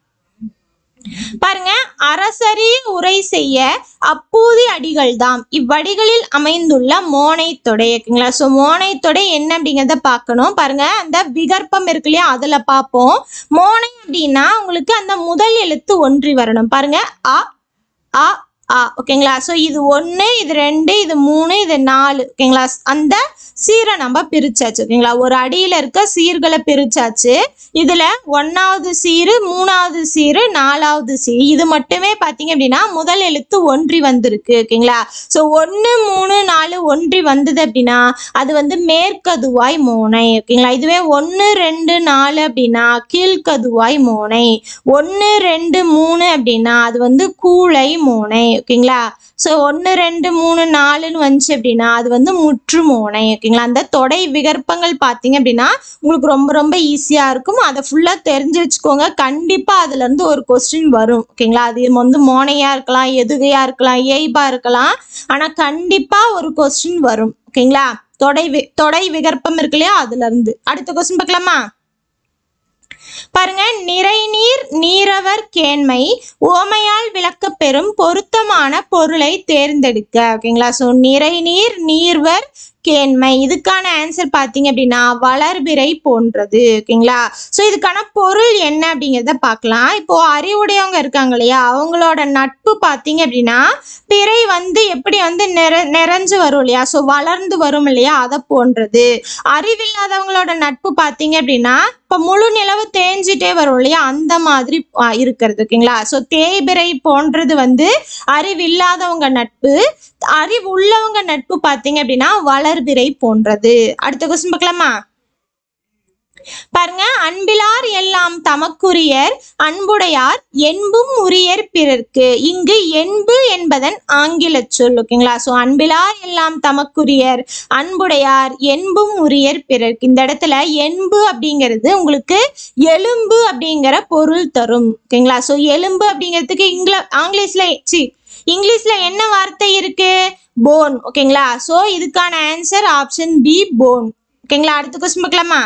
பாருங்க அரசரி உரை செய்ய அப்பூதி அடிகள் தாம் இவ்வடிகளில் அமைந்துள்ள மோனை தொடை ஓகேங்களா ஸோ மோனை தொடை என்ன அப்படிங்கிறத பார்க்கணும் பாருங்க அந்த விகற்பம் இருக்கு இல்லையா அதுல பார்ப்போம் மோனை அப்படின்னா உங்களுக்கு அந்த முதல் எழுத்து ஒன்றி வரணும் பாருங்க அ அ ஆ ஓகேங்களா ஸோ இது ஒன்று இது ரெண்டு இது மூணு இது நாலு ஓகேங்களா அந்த சீரை நம்ம பிரிச்சாச்சு ஓகேங்களா ஒரு அடியில் இருக்க சீர்களை பிரிச்சாச்சு இதில் ஒன்றாவது சீரு மூணாவது சீரு நாலாவது சீர் இது மட்டுமே பார்த்தீங்க அப்படின்னா முதல் எழுத்து ஒன்றி வந்திருக்கு ஓகேங்களா ஸோ ஒன்று மூணு நாலு ஒன்றி வந்தது அப்படின்னா அது வந்து மேற்கதுவாய் மோனை ஓகேங்களா இதுவே ஒன்று ரெண்டு நாலு அப்படின்னா கீழ்கதுவாய் மோனை ஒன்று ரெண்டு மூணு அப்படின்னா அது வந்து கூளை மோனை ஓகேங்களா ஸோ ஒன்று ரெண்டு மூணு நாலுன்னு வந்துச்சு அப்படின்னா அது வந்து முற்று மோனை ஓகேங்களா அந்த தொடை விகற்பங்கள் பார்த்தீங்க அப்படின்னா உங்களுக்கு ரொம்ப ரொம்ப ஈஸியாக இருக்கும் அதை ஃபுல்லாக தெரிஞ்சு வச்சுக்கோங்க கண்டிப்பாக அதுலேருந்து ஒரு கொஸ்டின் வரும் ஓகேங்களா அது வந்து மோனையாக இருக்கலாம் எதுகையாக இருக்கலாம் ஏய்பாக இருக்கலாம் ஆனால் கண்டிப்பாக ஒரு கொஸ்டின் வரும் ஓகேங்களா தொடை வி தொடை விகற்பம் இருக்கு இல்லையா அதுலேருந்து அடுத்த கொஸ்டின் பார்க்கலாமா பாருங்க நிறைநீர் நீரவர் கேண்மை ஓமையால் விளக்கப் பெறும் பொருத்தமான பொருளை தேர்ந்தெடுக்க ஓகேங்களா ஸோ நிறைநீர் நீர்வர் கேண்மை இதுக்கான ஆன்சர் பார்த்தீங்க அப்படின்னா வளர்பிறை போன்றது ஓகேங்களா ஸோ இதுக்கான பொருள் என்ன அப்படிங்கிறத பார்க்கலாம் இப்போ அறிவுடையவங்க இருக்காங்க இல்லையா அவங்களோட நட்பு பார்த்தீங்க அப்படின்னா பிறை வந்து எப்படி வந்து நிற நிறைஞ்சு வரும் இல்லையா ஸோ வளர்ந்து வரும் இல்லையா அதை போன்றது அறிவில்லாதவங்களோட நட்பு பார்த்தீங்க அப்படின்னா இப்போ முழு நிலவு தேஞ்சிட்டே வரும் இல்லையா அந்த மாதிரி ஆ, இருக்கிறது ஓகேங்களா ஸோ தேய்பிறை போன்றது வந்து அறிவில்லாதவங்க நட்பு அறிவு உள்ளவங்க நட்பு பார்த்தீங்க அப்படின்னா வளர்பிறை போன்றது அடுத்த கொஸ்டின் பார்க்கலாமா பாருங்க அன்பிலார் எல்லாம் தமக்குரியர் அன்புடையார் என்பும் உரியர் பிறர்க்கு இங்கு என்பு என்பதன் ஆங்கில சொல் ஓகேங்களா ஸோ அன்பிலார் எல்லாம் தமக்குரியர் அன்புடையார் என்பும் உரியர் பிறர்க்கு இந்த இடத்துல என்பு அப்படிங்கிறது உங்களுக்கு எலும்பு அப்படிங்கிற பொருள் தரும் ஓகேங்களா ஸோ எலும்பு அப்படிங்கிறதுக்கு இங்கில ஆங்கிலீஷ்ல சி இங்கிலீஷ்ல என்ன வார்த்தை இருக்கு போன் ஓகேங்களா ஸோ இதுக்கான ஆன்சர் ஆப்ஷன் பி போன் ஓகேங்களா அடுத்த கொஸ்டின் பார்க்கலாமா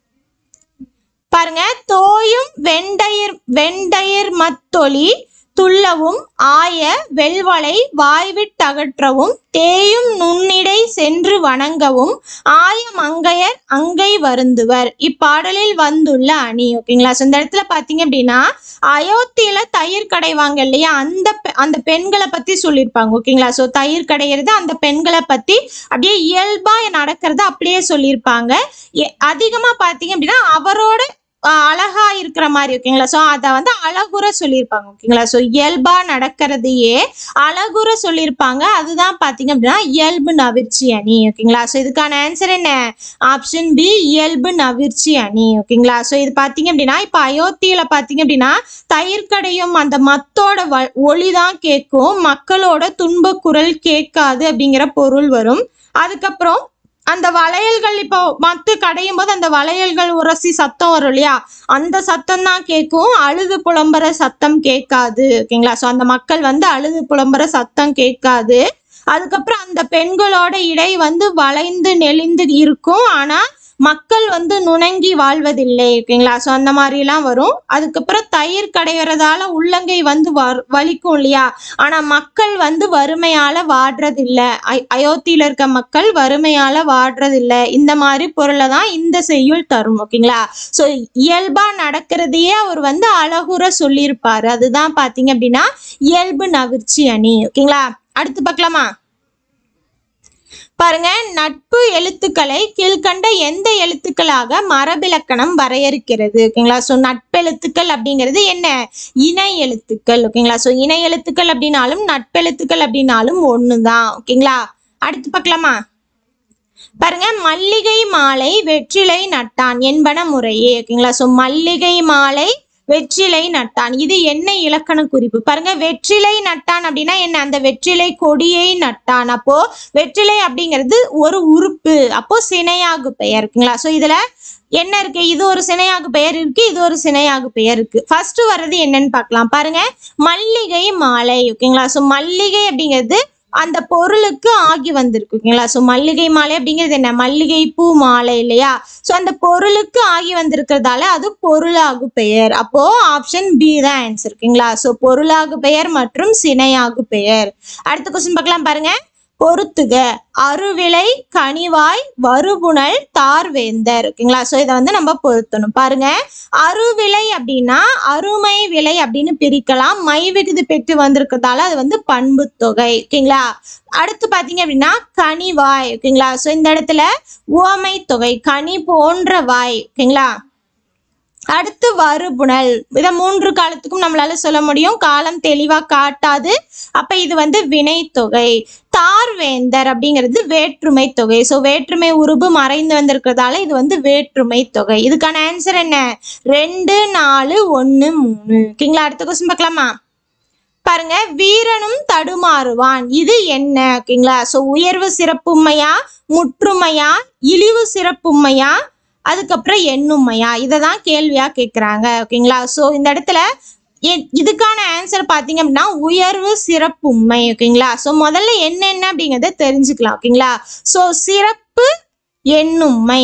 பாருங்க தோயும் வெண்டயிர் வெண்டயிர் மத்தொளி துள்ளவும் ஆய வெள்வளை வாய்விட்டகற்றவும் தேயும் நுண்ணிடை சென்று வணங்கவும் ஆய மங்கையர் அங்கை வருந்துவர் இப்பாடலில் வந்துள்ள அணி ஓகேங்களா ஸோ இந்த இடத்துல பார்த்தீங்க அப்படின்னா அயோத்தியில தயிர் கடைவாங்க இல்லையா அந்த பெ- அந்த பெண்களை பத்தி சொல்லியிருப்பாங்க ஓகேங்களா ஸோ தயிர் கடையிறது அந்த பெண்களை பத்தி அப்படியே இயல்பா நடக்கிறத அப்படியே சொல்லியிருப்பாங்க எ- அதிகமா பார்த்தீங்க அப்படின்னா அவரோட ஆஹ் அழகா இருக்கிற மாதிரி ஓகேங்களா ஸோ அதை வந்து அழகுற சொல்லியிருப்பாங்க ஓகேங்களா ஸோ இயல்பா நடக்கிறதையே அழகுற சொல்லியிருப்பாங்க அதுதான் பார்த்தீங்க அப்படின்னா இயல்பு நவிர்ச்சி அணி ஓகேங்களா ஸோ இதுக்கான ஆன்சர் என்ன ஆப்ஷன் பி இயல்பு நவிர்ச்சி அணி ஓகேங்களா ஸோ இது பார்த்தீங்க அப்படின்னா இப்போ அயோத்தியில பார்த்தீங்க அப்படின்னா தயிர் கடையும் அந்த மத்தோட வ ஒளி தான் கேட்கும் மக்களோட துன்பக் குரல் கேட்காது அப்படிங்கிற பொருள் வரும் அதுக்கப்புறம் அந்த வளையல்கள் இப்போ மத்து கடையும் போது அந்த வளையல்கள் உரசி சத்தம் வரும் இல்லையா அந்த சத்தம் தான் கேட்கும் அழுது புலம்புற சத்தம் கேட்காது ஓகேங்களா ஸோ அந்த மக்கள் வந்து அழுது புலம்புற சத்தம் கேட்காது அதுக்கப்புறம் அந்த பெண்களோட இடை வந்து வளைந்து நெளிந்து இருக்கும் ஆனா மக்கள் வந்து நுணங்கி வாழ்வதில்லை ஓகேங்களா ஸோ அந்த மாதிரிலாம் வரும் அதுக்கப்புறம் தயிர் கடையிறதால உள்ளங்கை வந்து வர் வலிக்கும் இல்லையா ஆனா மக்கள் வந்து வறுமையால வாடுறதில்ல அய் அயோத்தியில இருக்க மக்கள் வறுமையால வாடுறதில்ல இந்த மாதிரி பொருளை தான் இந்த செய்யுள் தரும் ஓகேங்களா ஸோ இயல்பா நடக்கிறதையே அவர் வந்து அழகுற சொல்லியிருப்பாரு அதுதான் பாத்தீங்க அப்படின்னா இயல்பு நவிர்ச்சி அணி ஓகேங்களா அடுத்து பார்க்கலாமா பாருங்க நட்பு எழுத்துக்களை கீழ்கண்ட எந்த எழுத்துக்களாக மரபிலக்கணம் வரையறுக்கிறது ஓகேங்களா ஸோ நட்பெழுத்துக்கள் அப்படிங்கிறது என்ன இணை எழுத்துக்கள் ஓகேங்களா ஸோ இணை எழுத்துக்கள் அப்படின்னாலும் நட்பெழுத்துக்கள் அப்படின்னாலும் ஒன்று தான் ஓகேங்களா அடுத்து பார்க்கலாமா பாருங்க மல்லிகை மாலை வெற்றிலை நட்டான் என்பன முறையே ஓகேங்களா ஸோ மல்லிகை மாலை வெற்றிலை நட்டான் இது என்ன இலக்கண குறிப்பு பாருங்க வெற்றிலை நட்டான் அப்படின்னா என்ன அந்த வெற்றிலை கொடியை நட்டான் அப்போ வெற்றிலை அப்படிங்கிறது ஒரு உறுப்பு அப்போ சினையாகு பெயர் இருக்குங்களா ஸோ இதுல என்ன இருக்கு இது ஒரு சினையாகு பெயர் இருக்கு இது ஒரு சினையாகு பெயர் இருக்கு ஃபர்ஸ்ட் வர்றது என்னன்னு பார்க்கலாம் பாருங்க மல்லிகை மாலை ஓகேங்களா ஸோ மல்லிகை அப்படிங்கிறது அந்த பொருளுக்கு ஆகி வந்திருக்கு ஓகேங்களா ஸோ மல்லிகை மாலை அப்படிங்கிறது என்ன மல்லிகை பூ மாலை இல்லையா ஸோ அந்த பொருளுக்கு ஆகி வந்திருக்கிறதால அது பொருளாகு பெயர் அப்போ ஆப்ஷன் பி தான் ஆன்சர் ஓகேங்களா ஸோ பொருளாகு பெயர் மற்றும் சினையாகு பெயர் அடுத்த கொஸ்டின் பார்க்கலாம் பாருங்க பொறுத்துக அருவிலை கனிவாய் வருபுணல் தார்வேந்தர் ஓகேங்களா ஸோ இதை வந்து நம்ம பொருத்தணும் பாருங்க அருவிலை அப்படின்னா அருமை விலை அப்படின்னு பிரிக்கலாம் மை விகுதி பெற்று வந்திருக்கிறதால அது வந்து பண்பு தொகை ஓகேங்களா அடுத்து பார்த்தீங்க அப்படின்னா கனிவாய் ஓகேங்களா ஸோ இந்த இடத்துல உவமை தொகை கனி போன்ற வாய் ஓகேங்களா அடுத்து வருபுணல் இதை மூன்று காலத்துக்கும் நம்மளால சொல்ல முடியும் காலம் தெளிவா காட்டாது அப்ப இது வந்து வினைத்தொகை தார்வேந்தர் அப்படிங்கிறது வேற்றுமை தொகை ஸோ வேற்றுமை உருபு மறைந்து வந்திருக்கிறதால இது வந்து வேற்றுமை தொகை இதுக்கான ஆன்சர் என்ன ரெண்டு நாலு ஒன்று மூணு ஓகேங்களா அடுத்த கொஸ்டின் பார்க்கலாமா பாருங்க வீரனும் தடுமாறுவான் இது என்ன ஓகேங்களா ஸோ உயர்வு சிறப்புமையா முற்றுமையா இழிவு சிறப்புமையா அதுக்கப்புறம் எண்ணுமையா இதை தான் கேள்வியா கேட்குறாங்க ஓகேங்களா ஸோ இந்த இடத்துல எ- இதுக்கான ஆன்சர் பார்த்தீங்க அப்படின்னா உயர்வு சிறப்புமை ஓகேங்களா ஸோ முதல்ல என்னென்ன அப்படிங்கிறத தெரிஞ்சுக்கலாம் ஓகேங்களா ஸோ சிறப்பு எண்ணுமை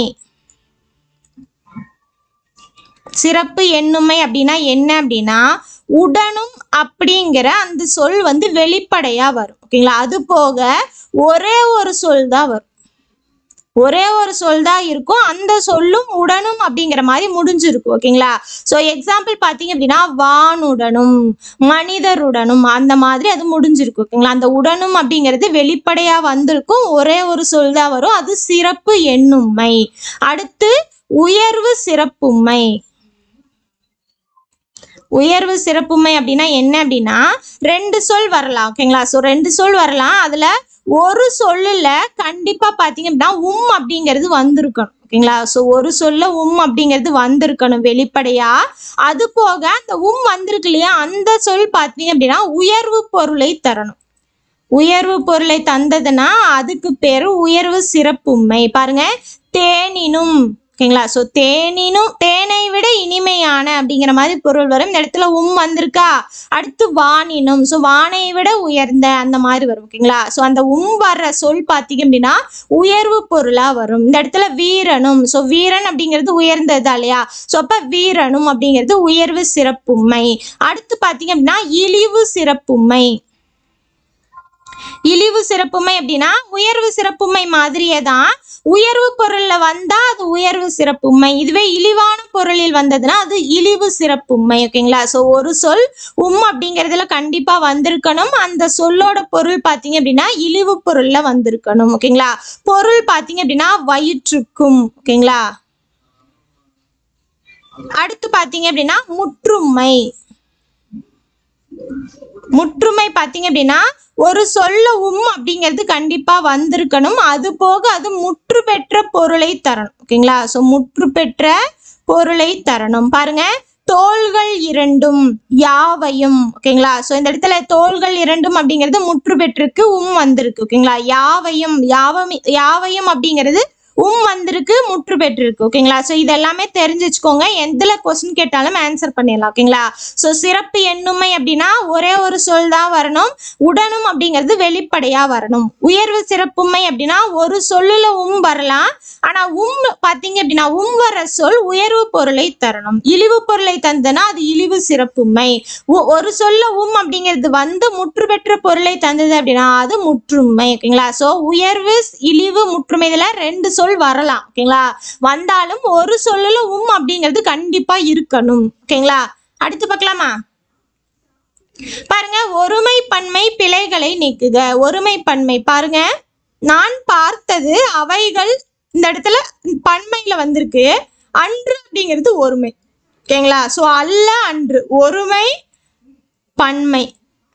சிறப்பு எண்ணுமை அப்படின்னா என்ன அப்படின்னா உடனும் அப்படிங்கிற அந்த சொல் வந்து வெளிப்படையா வரும் ஓகேங்களா அது போக ஒரே ஒரு சொல் தான் வரும் ஒரே ஒரு சொல் தான் இருக்கும் அந்த சொல்லும் உடனும் அப்படிங்கிற மாதிரி முடிஞ்சிருக்கும் ஓகேங்களா ஸோ எக்ஸாம்பிள் பார்த்தீங்க அப்படின்னா வானுடனும் மனிதருடனும் அந்த மாதிரி அது முடிஞ்சிருக்கும் ஓகேங்களா அந்த உடனும் அப்படிங்கிறது வெளிப்படையா வந்திருக்கும் ஒரே ஒரு சொல் தான் வரும் அது சிறப்பு எண்ணுமை அடுத்து உயர்வு சிறப்புமை உயர்வு சிறப்புமை அப்படின்னா என்ன அப்படின்னா ரெண்டு சொல் வரலாம் ஓகேங்களா ஸோ ரெண்டு சொல் வரலாம் அதுல ஒரு சொல்லுல கண்டிப்பா பாத்தீங்க அப்படின்னா உம் அப்படிங்கிறது வந்திருக்கணும் ஓகேங்களா ஸோ ஒரு சொல்ல உம் அப்படிங்கிறது வந்திருக்கணும் வெளிப்படையா அது போக அந்த உம் வந்திருக்கு இல்லையா அந்த சொல் பார்த்தீங்க அப்படின்னா உயர்வு பொருளை தரணும் உயர்வு பொருளை தந்ததுன்னா அதுக்கு பேரு உயர்வு சிறப்புமை பாருங்க தேனினும் ஓகேங்களா ஸோ தேனினும் தேனை விட இனிமையான அப்படிங்கிற மாதிரி பொருள் வரும் இந்த இடத்துல உம் வந்திருக்கா அடுத்து வானினும் ஸோ வானை விட உயர்ந்த அந்த மாதிரி வரும் ஓகேங்களா ஸோ அந்த உம் வர்ற சொல் பார்த்தீங்க அப்படின்னா உயர்வு பொருளா வரும் இந்த இடத்துல வீரனும் ஸோ வீரன் அப்படிங்கிறது உயர்ந்ததா இல்லையா ஸோ அப்ப வீரனும் அப்படிங்கிறது உயர்வு சிறப்புமை அடுத்து பார்த்தீங்க அப்படின்னா இழிவு சிறப்புமை இழிவு சிறப்புமை அப்படின்னா உயர்வு சிறப்புமை மாதிரியே தான் உயர்வு பொருள்ல வந்தா அது உயர்வு சிறப்புமை இதுவே இழிவான பொருளில் வந்ததுன்னா அது இழிவு சிறப்புமை ஓகேங்களா ஸோ ஒரு சொல் உம் அப்படிங்கிறதுல கண்டிப்பா வந்திருக்கணும் அந்த சொல்லோட பொருள் பார்த்தீங்க அப்படின்னா இழிவு பொருள்ல வந்திருக்கணும் ஓகேங்களா பொருள் பார்த்தீங்க அப்படின்னா வயிற்றுக்கும் ஓகேங்களா அடுத்து பார்த்தீங்க அப்படின்னா முற்றுமை முற்றுமை பார்த்தீங்க அப்படின்னா ஒரு சொல்ல உம் அப்படிங்கிறது கண்டிப்பா வந்திருக்கணும் அது போக அது முற்று பெற்ற பொருளை தரணும் ஓகேங்களா ஸோ முற்று பெற்ற பொருளை தரணும் பாருங்க தோள்கள் இரண்டும் யாவையும் ஓகேங்களா ஸோ இந்த இடத்துல தோள்கள் இரண்டும் அப்படிங்கிறது முற்று பெற்றிருக்கு உம் வந்திருக்கு ஓகேங்களா யாவையும் யாவமி யாவையும் அப்படிங்கிறது உம் வந்திருக்கு முற்று பெற்றிருக்கு ஓகேங்களா ஸோ இதெல்லாமே தெரிஞ்சு வச்சுக்கோங்க எதுல கொஸ்டின் கேட்டாலும் ஆன்சர் பண்ணிடலாம் ஓகேங்களா ஸோ சிறப்பு எண்ணுமை அப்படின்னா ஒரே ஒரு சொல் தான் வரணும் உடனும் அப்படிங்கிறது வெளிப்படையா வரணும் உயர்வு சிறப்புமை அப்படின்னா ஒரு சொல்லுல உம் வரலாம் ஆனா உம் பாத்தீங்க அப்படின்னா உம் வர சொல் உயர்வு பொருளை தரணும் இழிவு பொருளை தந்தனா அது இழிவு சிறப்புமை ஒ- ஒரு சொல்ல உம் அப்படிங்கிறது வந்து முற்று பெற்ற பொருளை தந்தது அப்படின்னா அது முற்றுமை ஓகேங்களா ஸோ உயர்வு இழிவு முற்றுமை இதுல ரெண்டு சொல் வரலாம் ஓகேங்களா வந்தாலும் ஒரு சொல்லுல உம் அப்படிங்கிறது கண்டிப்பா இருக்கணும் ஓகேங்களா அடுத்து பார்க்கலாமா பாருங்க ஒருமை பன்மை பிழைகளை நீக்குக ஒருமை பன்மை பாருங்க நான் பார்த்தது அவைகள் இந்த இடத்துல பன்மையில வந்திருக்கு அன்று அப்படிங்கிறது ஒருமை ஓகேங்களா ஸோ அல்ல அன்று ஒருமை பன்மை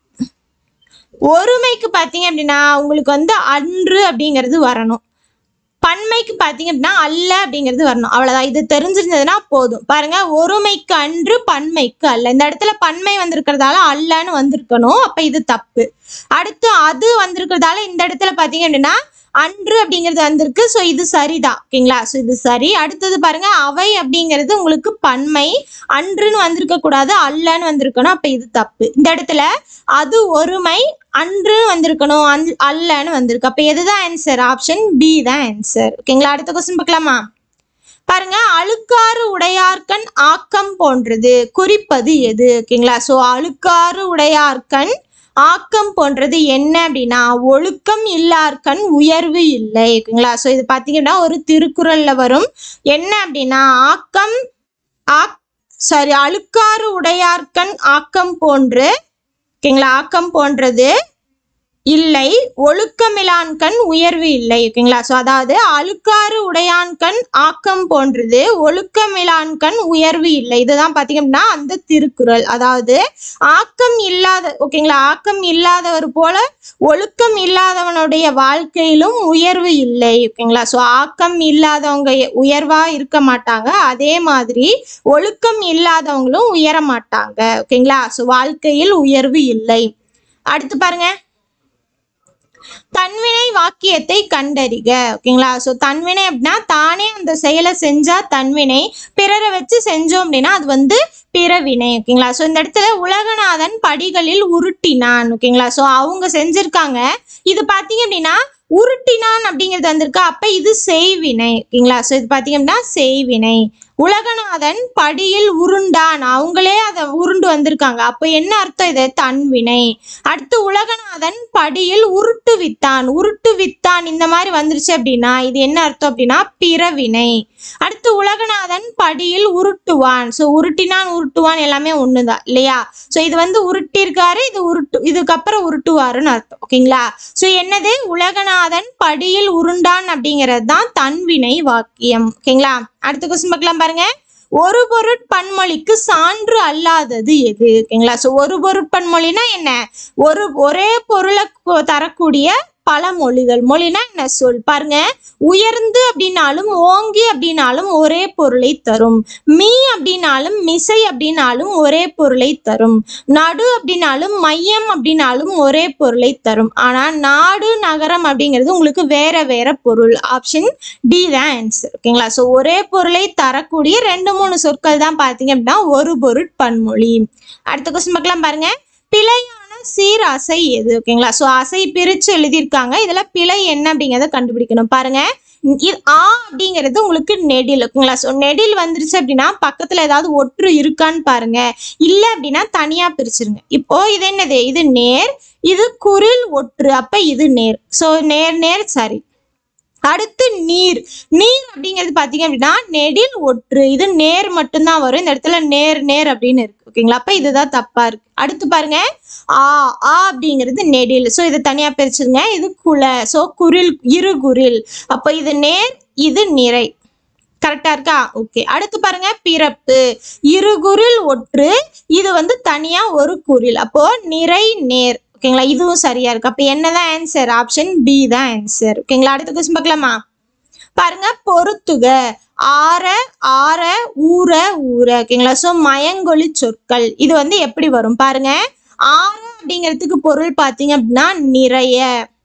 ஒருமைக்கு பார்த்தீங்க அப்படின்னா உங்களுக்கு வந்து அன்று அப்படிங்கிறது வரணும் பன்மைக்கு பார்த்தீங்க அப்படின்னா அல்ல அப்படிங்கிறது வரணும் அவ்வளவுதான் இது தெரிஞ்சிருந்ததுன்னா போதும் பாருங்க ஒருமைக்கு அன்று பன்மைக்கு அல்ல இந்த இடத்துல பன்மை வந்திருக்கிறதால அல்லன்னு வந்திருக்கணும் அப்ப இது தப்பு அடுத்து அது வந்திருக்கிறதால இந்த இடத்துல பார்த்தீங்க அப்படின்னா அன்று அப்படிங்கிறது வந்திருக்கு ஸோ இது சரிதான் ஓகேங்களா ஸோ இது சரி அடுத்தது பாருங்க அவை அப்படிங்கிறது உங்களுக்கு பன்மை அன்றுன்னு வந்திருக்க கூடாது அல்லன்னு வந்திருக்கணும் அப்ப இது தப்பு இந்த இடத்துல அது ஒருமை அன்று வந்திருக்கணும் அன் அல்லன்னு வந்திருக்கு அப்ப எதுதான் ஆன்சர் ஆப்ஷன் பி தான் ஆன்சர் ஓகேங்களா அடுத்த கொஸ்டின் பார்க்கலாமா பாருங்க அழுக்காறு உடையார்கண் ஆக்கம் போன்றது குறிப்பது எது ஓகேங்களா ஸோ அழுக்காறு உடையார்கண் ஆக்கம் போன்றது என்ன அப்படின்னா ஒழுக்கம் இல்லார்கண் உயர்வு இல்லை ஓகேங்களா ஸோ இது பார்த்தீங்கன்னா ஒரு திருக்குறள்ல வரும் என்ன அப்படின்னா ஆக்கம் ஆக் சாரி அழுக்காறு உடையார்கண் ஆக்கம் போன்று ஓகேங்களா ஆக்கம் போன்றது இல்லை ஒழுக்கமிலான் கண் உயர்வு இல்லை ஓகேங்களா ஸோ அதாவது அழுக்காறு உடையான் கண் ஆக்கம் போன்றது ஒழுக்கமிலான் கண் உயர்வு இல்லை இதுதான் பார்த்தீங்க அப்படின்னா அந்த திருக்குறள் அதாவது ஆக்கம் இல்லாத ஓகேங்களா ஆக்கம் இல்லாதவர் போல ஒழுக்கம் இல்லாதவனுடைய வாழ்க்கையிலும் உயர்வு இல்லை ஓகேங்களா ஸோ ஆக்கம் இல்லாதவங்க உயர்வா இருக்க மாட்டாங்க அதே மாதிரி ஒழுக்கம் இல்லாதவங்களும் உயர மாட்டாங்க ஓகேங்களா ஸோ வாழ்க்கையில் உயர்வு இல்லை அடுத்து பாருங்க தன்வினை வாக்கியத்தை கண்டறிக ஓகேங்களா ஸோ தன்வினை அப்படின்னா தானே அந்த செயலை செஞ்சா தன்வினை பிறரை வச்சு செஞ்சோம் அப்படின்னா அது வந்து பிறவினை ஓகேங்களா ஸோ இந்த இடத்துல உலகநாதன் படிகளில் உருட்டினான் ஓகேங்களா ஸோ அவங்க செஞ்சிருக்காங்க இது பார்த்தீங்க அப்படின்னா உருட்டினான் அப்படிங்கிறது வந்திருக்கா அப்ப இது செய்வினை ஓகேங்களா ஸோ இது பார்த்தீங்க அப்படின்னா செய்வினை உலகநாதன் படியில் உருண்டான் அவங்களே அதை உருண்டு வந்திருக்காங்க அப்ப என்ன அர்த்தம் இது தன்வினை அடுத்து உலகநாதன் படியில் உருட்டு வித்தான் உருட்டு வித்தான் இந்த மாதிரி வந்துருச்சு அப்படின்னா இது என்ன அர்த்தம் அப்படின்னா பிறவினை அடுத்து உலகநாதன் படியில் உருட்டுவான் ஸோ உருட்டினான் உருட்டுவான் எல்லாமே ஒண்ணுதான் இல்லையா ஸோ இது வந்து உருட்டியிருக்காரு இது உருட்டு இதுக்கப்புறம் உருட்டுவாருன்னு அர்த்தம் ஓகேங்களா ஸோ என்னது உலகநாதன் படியில் உருண்டான் அப்படிங்கிறது தான் தன்வினை வாக்கியம் ஓகேங்களா அடுத்த கொஸ்டின் பார்க்கலாம் பாருங்க ஒரு பொருட்பன்மொழிக்கு சான்று அல்லாதது எது ஓகேங்களா ஸோ ஒரு பொருட்பன்மொழினா என்ன ஒரு ஒரே பொருளை கு- தரக்கூடிய பல மொழிகள் மொழினா என்ன சொல் பாருங்க உயர்ந்து அப்படின்னாலும் ஓங்கி அப்படின்னாலும் ஒரே பொருளை தரும் மீ அப்படின்னாலும் மிசை அப்படின்னாலும் ஒரே பொருளை தரும் நடு அப்படின்னாலும் மையம் அப்படின்னாலும் ஒரே பொருளை தரும் ஆனா நாடு நகரம் அப்படிங்கிறது உங்களுக்கு வேற வேற பொருள் ஆப்ஷன் டி தான் ஆன்சர் ஓகேங்களா ஸோ ஒரே பொருளை தரக்கூடிய ரெண்டு மூணு சொற்கள் தான் பார்த்தீங்க அப்படின்னா ஒரு பொருட் பன்மொழி அடுத்த கொஸ்டின் பார்க்கலாம் பாருங்க பிழையான சீர் அசை எது ஓகேங்களா ஸோ அசை பிரிச்சு எழுதியிருக்காங்க இதுல பிழை என்ன அப்படிங்கிறத கண்டுபிடிக்கணும் பாருங்க இது ஆ அப்படிங்கிறது உங்களுக்கு நெடில் ஓகேங்களா ஸோ நெடில் வந்துருச்சு அப்படின்னா பக்கத்துல ஏதாவது ஒற்று இருக்கான்னு பாருங்க இல்ல அப்படின்னா தனியா பிரிச்சிருங்க இப்போ இது என்னது இது நேர் இது குரில் ஒற்று அப்ப இது நேர் ஸோ நேர் நேர் சரி அடுத்து நீர் நீர் அப்படிங்கிறது பாத்தீங்க அப்படின்னா நெடில் ஒற்று இது நேர் மட்டும்தான் வரும் இந்த இடத்துல நேர் நேர் அப்படின்னு இருக்கு ஓகேங்களா அப்ப இதுதான் தப்பா இருக்கு அடுத்து பாருங்க ஆ ஆ அப்படிங்கிறது நெடில் ஸோ இதை தனியா பிரிச்சுருங்க இது குல ஸோ குரில் இரு குரில் அப்போ இது நேர் இது நிறை கரெக்டா இருக்கா ஓகே அடுத்து பாருங்க பிறப்பு இரு குரில் ஒற்று இது வந்து தனியா ஒரு குரில் அப்போ நிறை நேர் ஓகேங்களா இதுவும் சரியா இருக்கு அப்ப என்னதான் ஆன்சர் ஆப்ஷன் பி தான் ஆன்சர் ஓகேங்களா அடுத்த கொஸ்டின் பார்க்கலாமா பாருங்க பொறுத்துக ஆற ஆற ஊற ஊற ஓகேங்களா ஸோ மயங்கொலி சொற்கள் இது வந்து எப்படி வரும் பாருங்க ஆற அப்படிங்கிறதுக்கு பொருள் பார்த்தீங்க அப்படின்னா நிறைய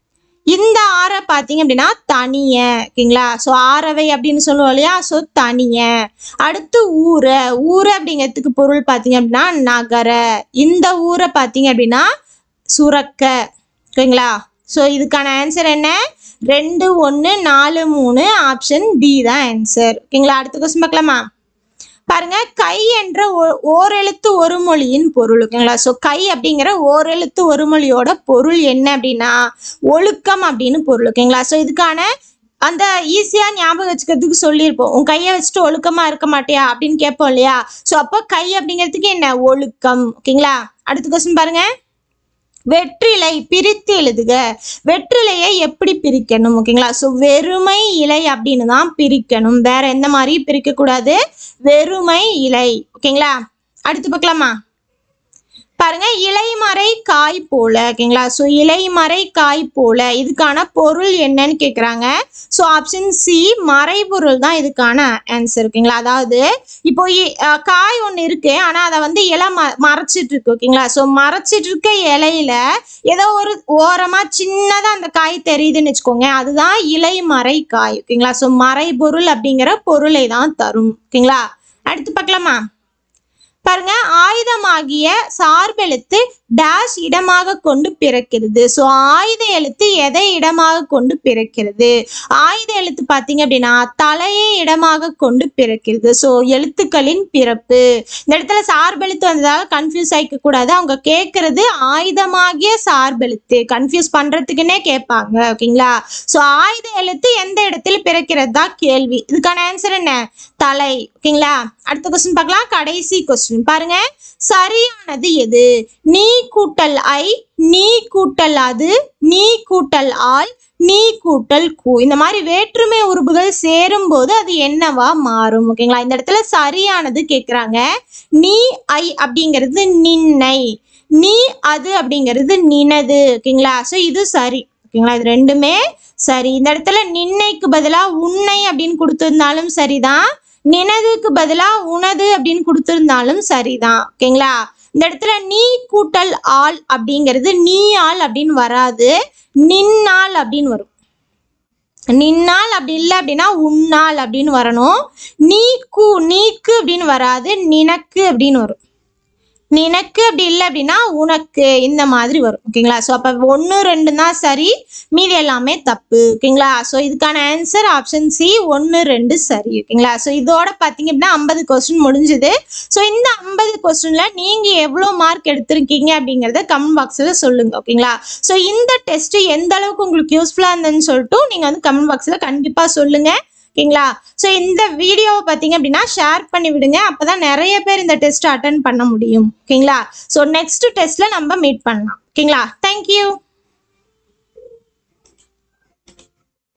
இந்த ஆற பார்த்தீங்க அப்படின்னா தனிய ஓகேங்களா ஸோ ஆறவை அப்படின்னு சொல்லுவோம் இல்லையா ஸோ தனிய அடுத்து ஊர ஊர அப்படிங்கிறதுக்கு பொருள் பார்த்தீங்க அப்படின்னா நகர இந்த ஊரை பார்த்தீங்க அப்படின்னா சுரக்க ஓகேங்களா ஸோ இதுக்கான ஆன்சர் என்ன ரெண்டு ஒன்று நாலு மூணு ஆப்ஷன் டி தான் ஆன்சர் ஓகேங்களா அடுத்த கொஸ்டின் பார்க்கலாமா பாருங்க கை என்ற ஓ- ஓரெழுத்து ஒரு மொழியின் பொருள் ஓகேங்களா ஸோ கை அப்படிங்கிற ஓரெழுத்து ஒரு மொழியோட பொருள் என்ன அப்படின்னா ஒழுக்கம் அப்படின்னு பொருள் ஓகேங்களா ஸோ இதுக்கான அந்த ஈஸியா ஞாபகம் வச்சுக்கிறதுக்கு சொல்லியிருப்போம் உன் கையை வச்சுட்டு ஒழுக்கமா இருக்க மாட்டியா அப்படின்னு கேட்போம் இல்லையா ஸோ அப்போ கை அப்படிங்கிறதுக்கு என்ன ஒழுக்கம் ஓகேங்களா அடுத்த கொஸ்டின் பாருங்க வெற்றிலை பிரித்து எழுதுக வெற்றிலையை எப்படி பிரிக்கணும் ஓகேங்களா ஸோ வெறுமை இலை அப்படின்னு தான் பிரிக்கணும் வேற எந்த மாதிரி பிரிக்க கூடாது வெறுமை இலை ஓகேங்களா அடுத்து பார்க்கலாமா பாருங்க இலைமறை காய் போல ஓகேங்களா ஸோ இலைமறை காய் போல இதுக்கான பொருள் என்னன்னு கேட்குறாங்க ஸோ ஆப்ஷன் சி மறைபொருள் தான் இதுக்கான ஆன்சர் ஓகேங்களா அதாவது இப்போ இ- அஹ் காய் ஒன்று இருக்கு ஆனால் அதை வந்து இலை ம மறைச்சிட்டு இருக்கு ஓகேங்களா ஸோ மறைச்சிட்டு இருக்க இலையில ஏதோ ஒரு ஓரமாக சின்னதாக அந்த காய் தெரியுதுன்னு வச்சுக்கோங்க அதுதான் இலைமறை காய் ஓகேங்களா ஸோ மறைபொருள் அப்படிங்கிற பொருளை தான் தரும் ஓகேங்களா அடுத்து பார்க்கலாமா பாருங்க ஆயுதமாகிய சார்பெழுத்து டேஷ் இடமாக கொண்டு பிறக்கிறது ஸோ ஆயுத எழுத்து எதை இடமாக கொண்டு பிறக்கிறது ஆயுத எழுத்து பார்த்தீங்க அப்படின்னா தலையை இடமாக கொண்டு பிறக்கிறது ஸோ எழுத்துக்களின் பிறப்பு இந்த இடத்துல சார்பெழுத்து வந்ததால கன்ஃபியூஸ் ஆகிக்க கூடாது அவங்க கேட்கறது ஆயுதமாகிய சார்பெழுத்து கன்ஃபியூஸ் பண்றதுக்குன்னே கேட்பாங்க ஓகேங்களா ஸோ ஆயுத எழுத்து எந்த இடத்துல பிறக்கிறது தான் கேள்வி இதுக்கான ஆன்சர் என்ன தலை ஓகேங்களா அடுத்த கொஸ்டின் பார்க்கலாம் கடைசி கொஸ்டின் பாருங்க சரியானது எது நீ கூட்டல் ஐ நீ கூட்டல் அது நீ கூட்டல் ஆல் நீ கூட்டல் கூ இந்த மாதிரி வேற்றுமை உறுப்புகள் சேரும்போது அது என்னவா மாறும் ஓகேங்களா இந்த இடத்துல சரியானது கேட்குறாங்க நீ ஐ அப்படிங்கிறது நின்னை நீ அது அப்படிங்கிறது நினது ஓகேங்களா ஸோ இது சரி ஓகேங்களா இது ரெண்டுமே சரி இந்த இடத்துல நின்னைக்கு பதிலாக உன்னை அப்படின்னு கொடுத்துருந்தாலும் சரிதான் நினதுக்கு பதிலாக உனது அப்படின்னு கொடுத்துருந்தாலும் சரிதான் ஓகேங்களா இந்த இடத்துல நீ கூட்டல் ஆள் அப்படிங்கிறது நீ ஆள் அப்படின்னு வராது நின்னாள் அப்படின்னு வரும் நின்னால் அப்படி இல்லை அப்படின்னா உன்னால் அப்படின்னு வரணும் நீக்கு நீக்கு அப்படின்னு வராது நினக்கு அப்படின்னு வரும் நினக்கு அப்படி இல்லை அப்படின்னா உனக்கு இந்த மாதிரி வரும் ஓகேங்களா ஸோ அப்போ ஒன்று ரெண்டு தான் சரி மீதி எல்லாமே தப்பு ஓகேங்களா ஸோ இதுக்கான ஆன்சர் ஆப்ஷன் சி ஒன்று ரெண்டு சரி ஓகேங்களா ஸோ இதோட பார்த்தீங்க அப்படின்னா ஐம்பது கொஸ்டின் முடிஞ்சுது ஸோ இந்த ஐம்பது கொஸ்டினில் நீங்கள் எவ்வளோ மார்க் எடுத்திருக்கீங்க அப்படிங்கிறத கமெண்ட் பாக்ஸில் சொல்லுங்கள் ஓகேங்களா ஸோ இந்த டெஸ்ட்டு எந்த அளவுக்கு உங்களுக்கு யூஸ்ஃபுல்லாக இருந்ததுன்னு சொல்லிட்டு நீங்கள் வந்து கமெண்ட் பாக்ஸில் கண்டிப்பாக சொல்லுங்கள் ஓகேங்களா ஸோ இந்த வீடியோவை பார்த்தீங்க அப்படின்னா ஷேர் பண்ணி விடுங்க அப்போ தான் நிறைய பேர் இந்த டெஸ்ட் அட்டன் பண்ண முடியும் ஓகேங்களா ஸோ நெக்ஸ்ட் டெஸ்ட்டில் நம்ம மீட் பண்ணலாம் ஓகேங்களா தேங்க்யூ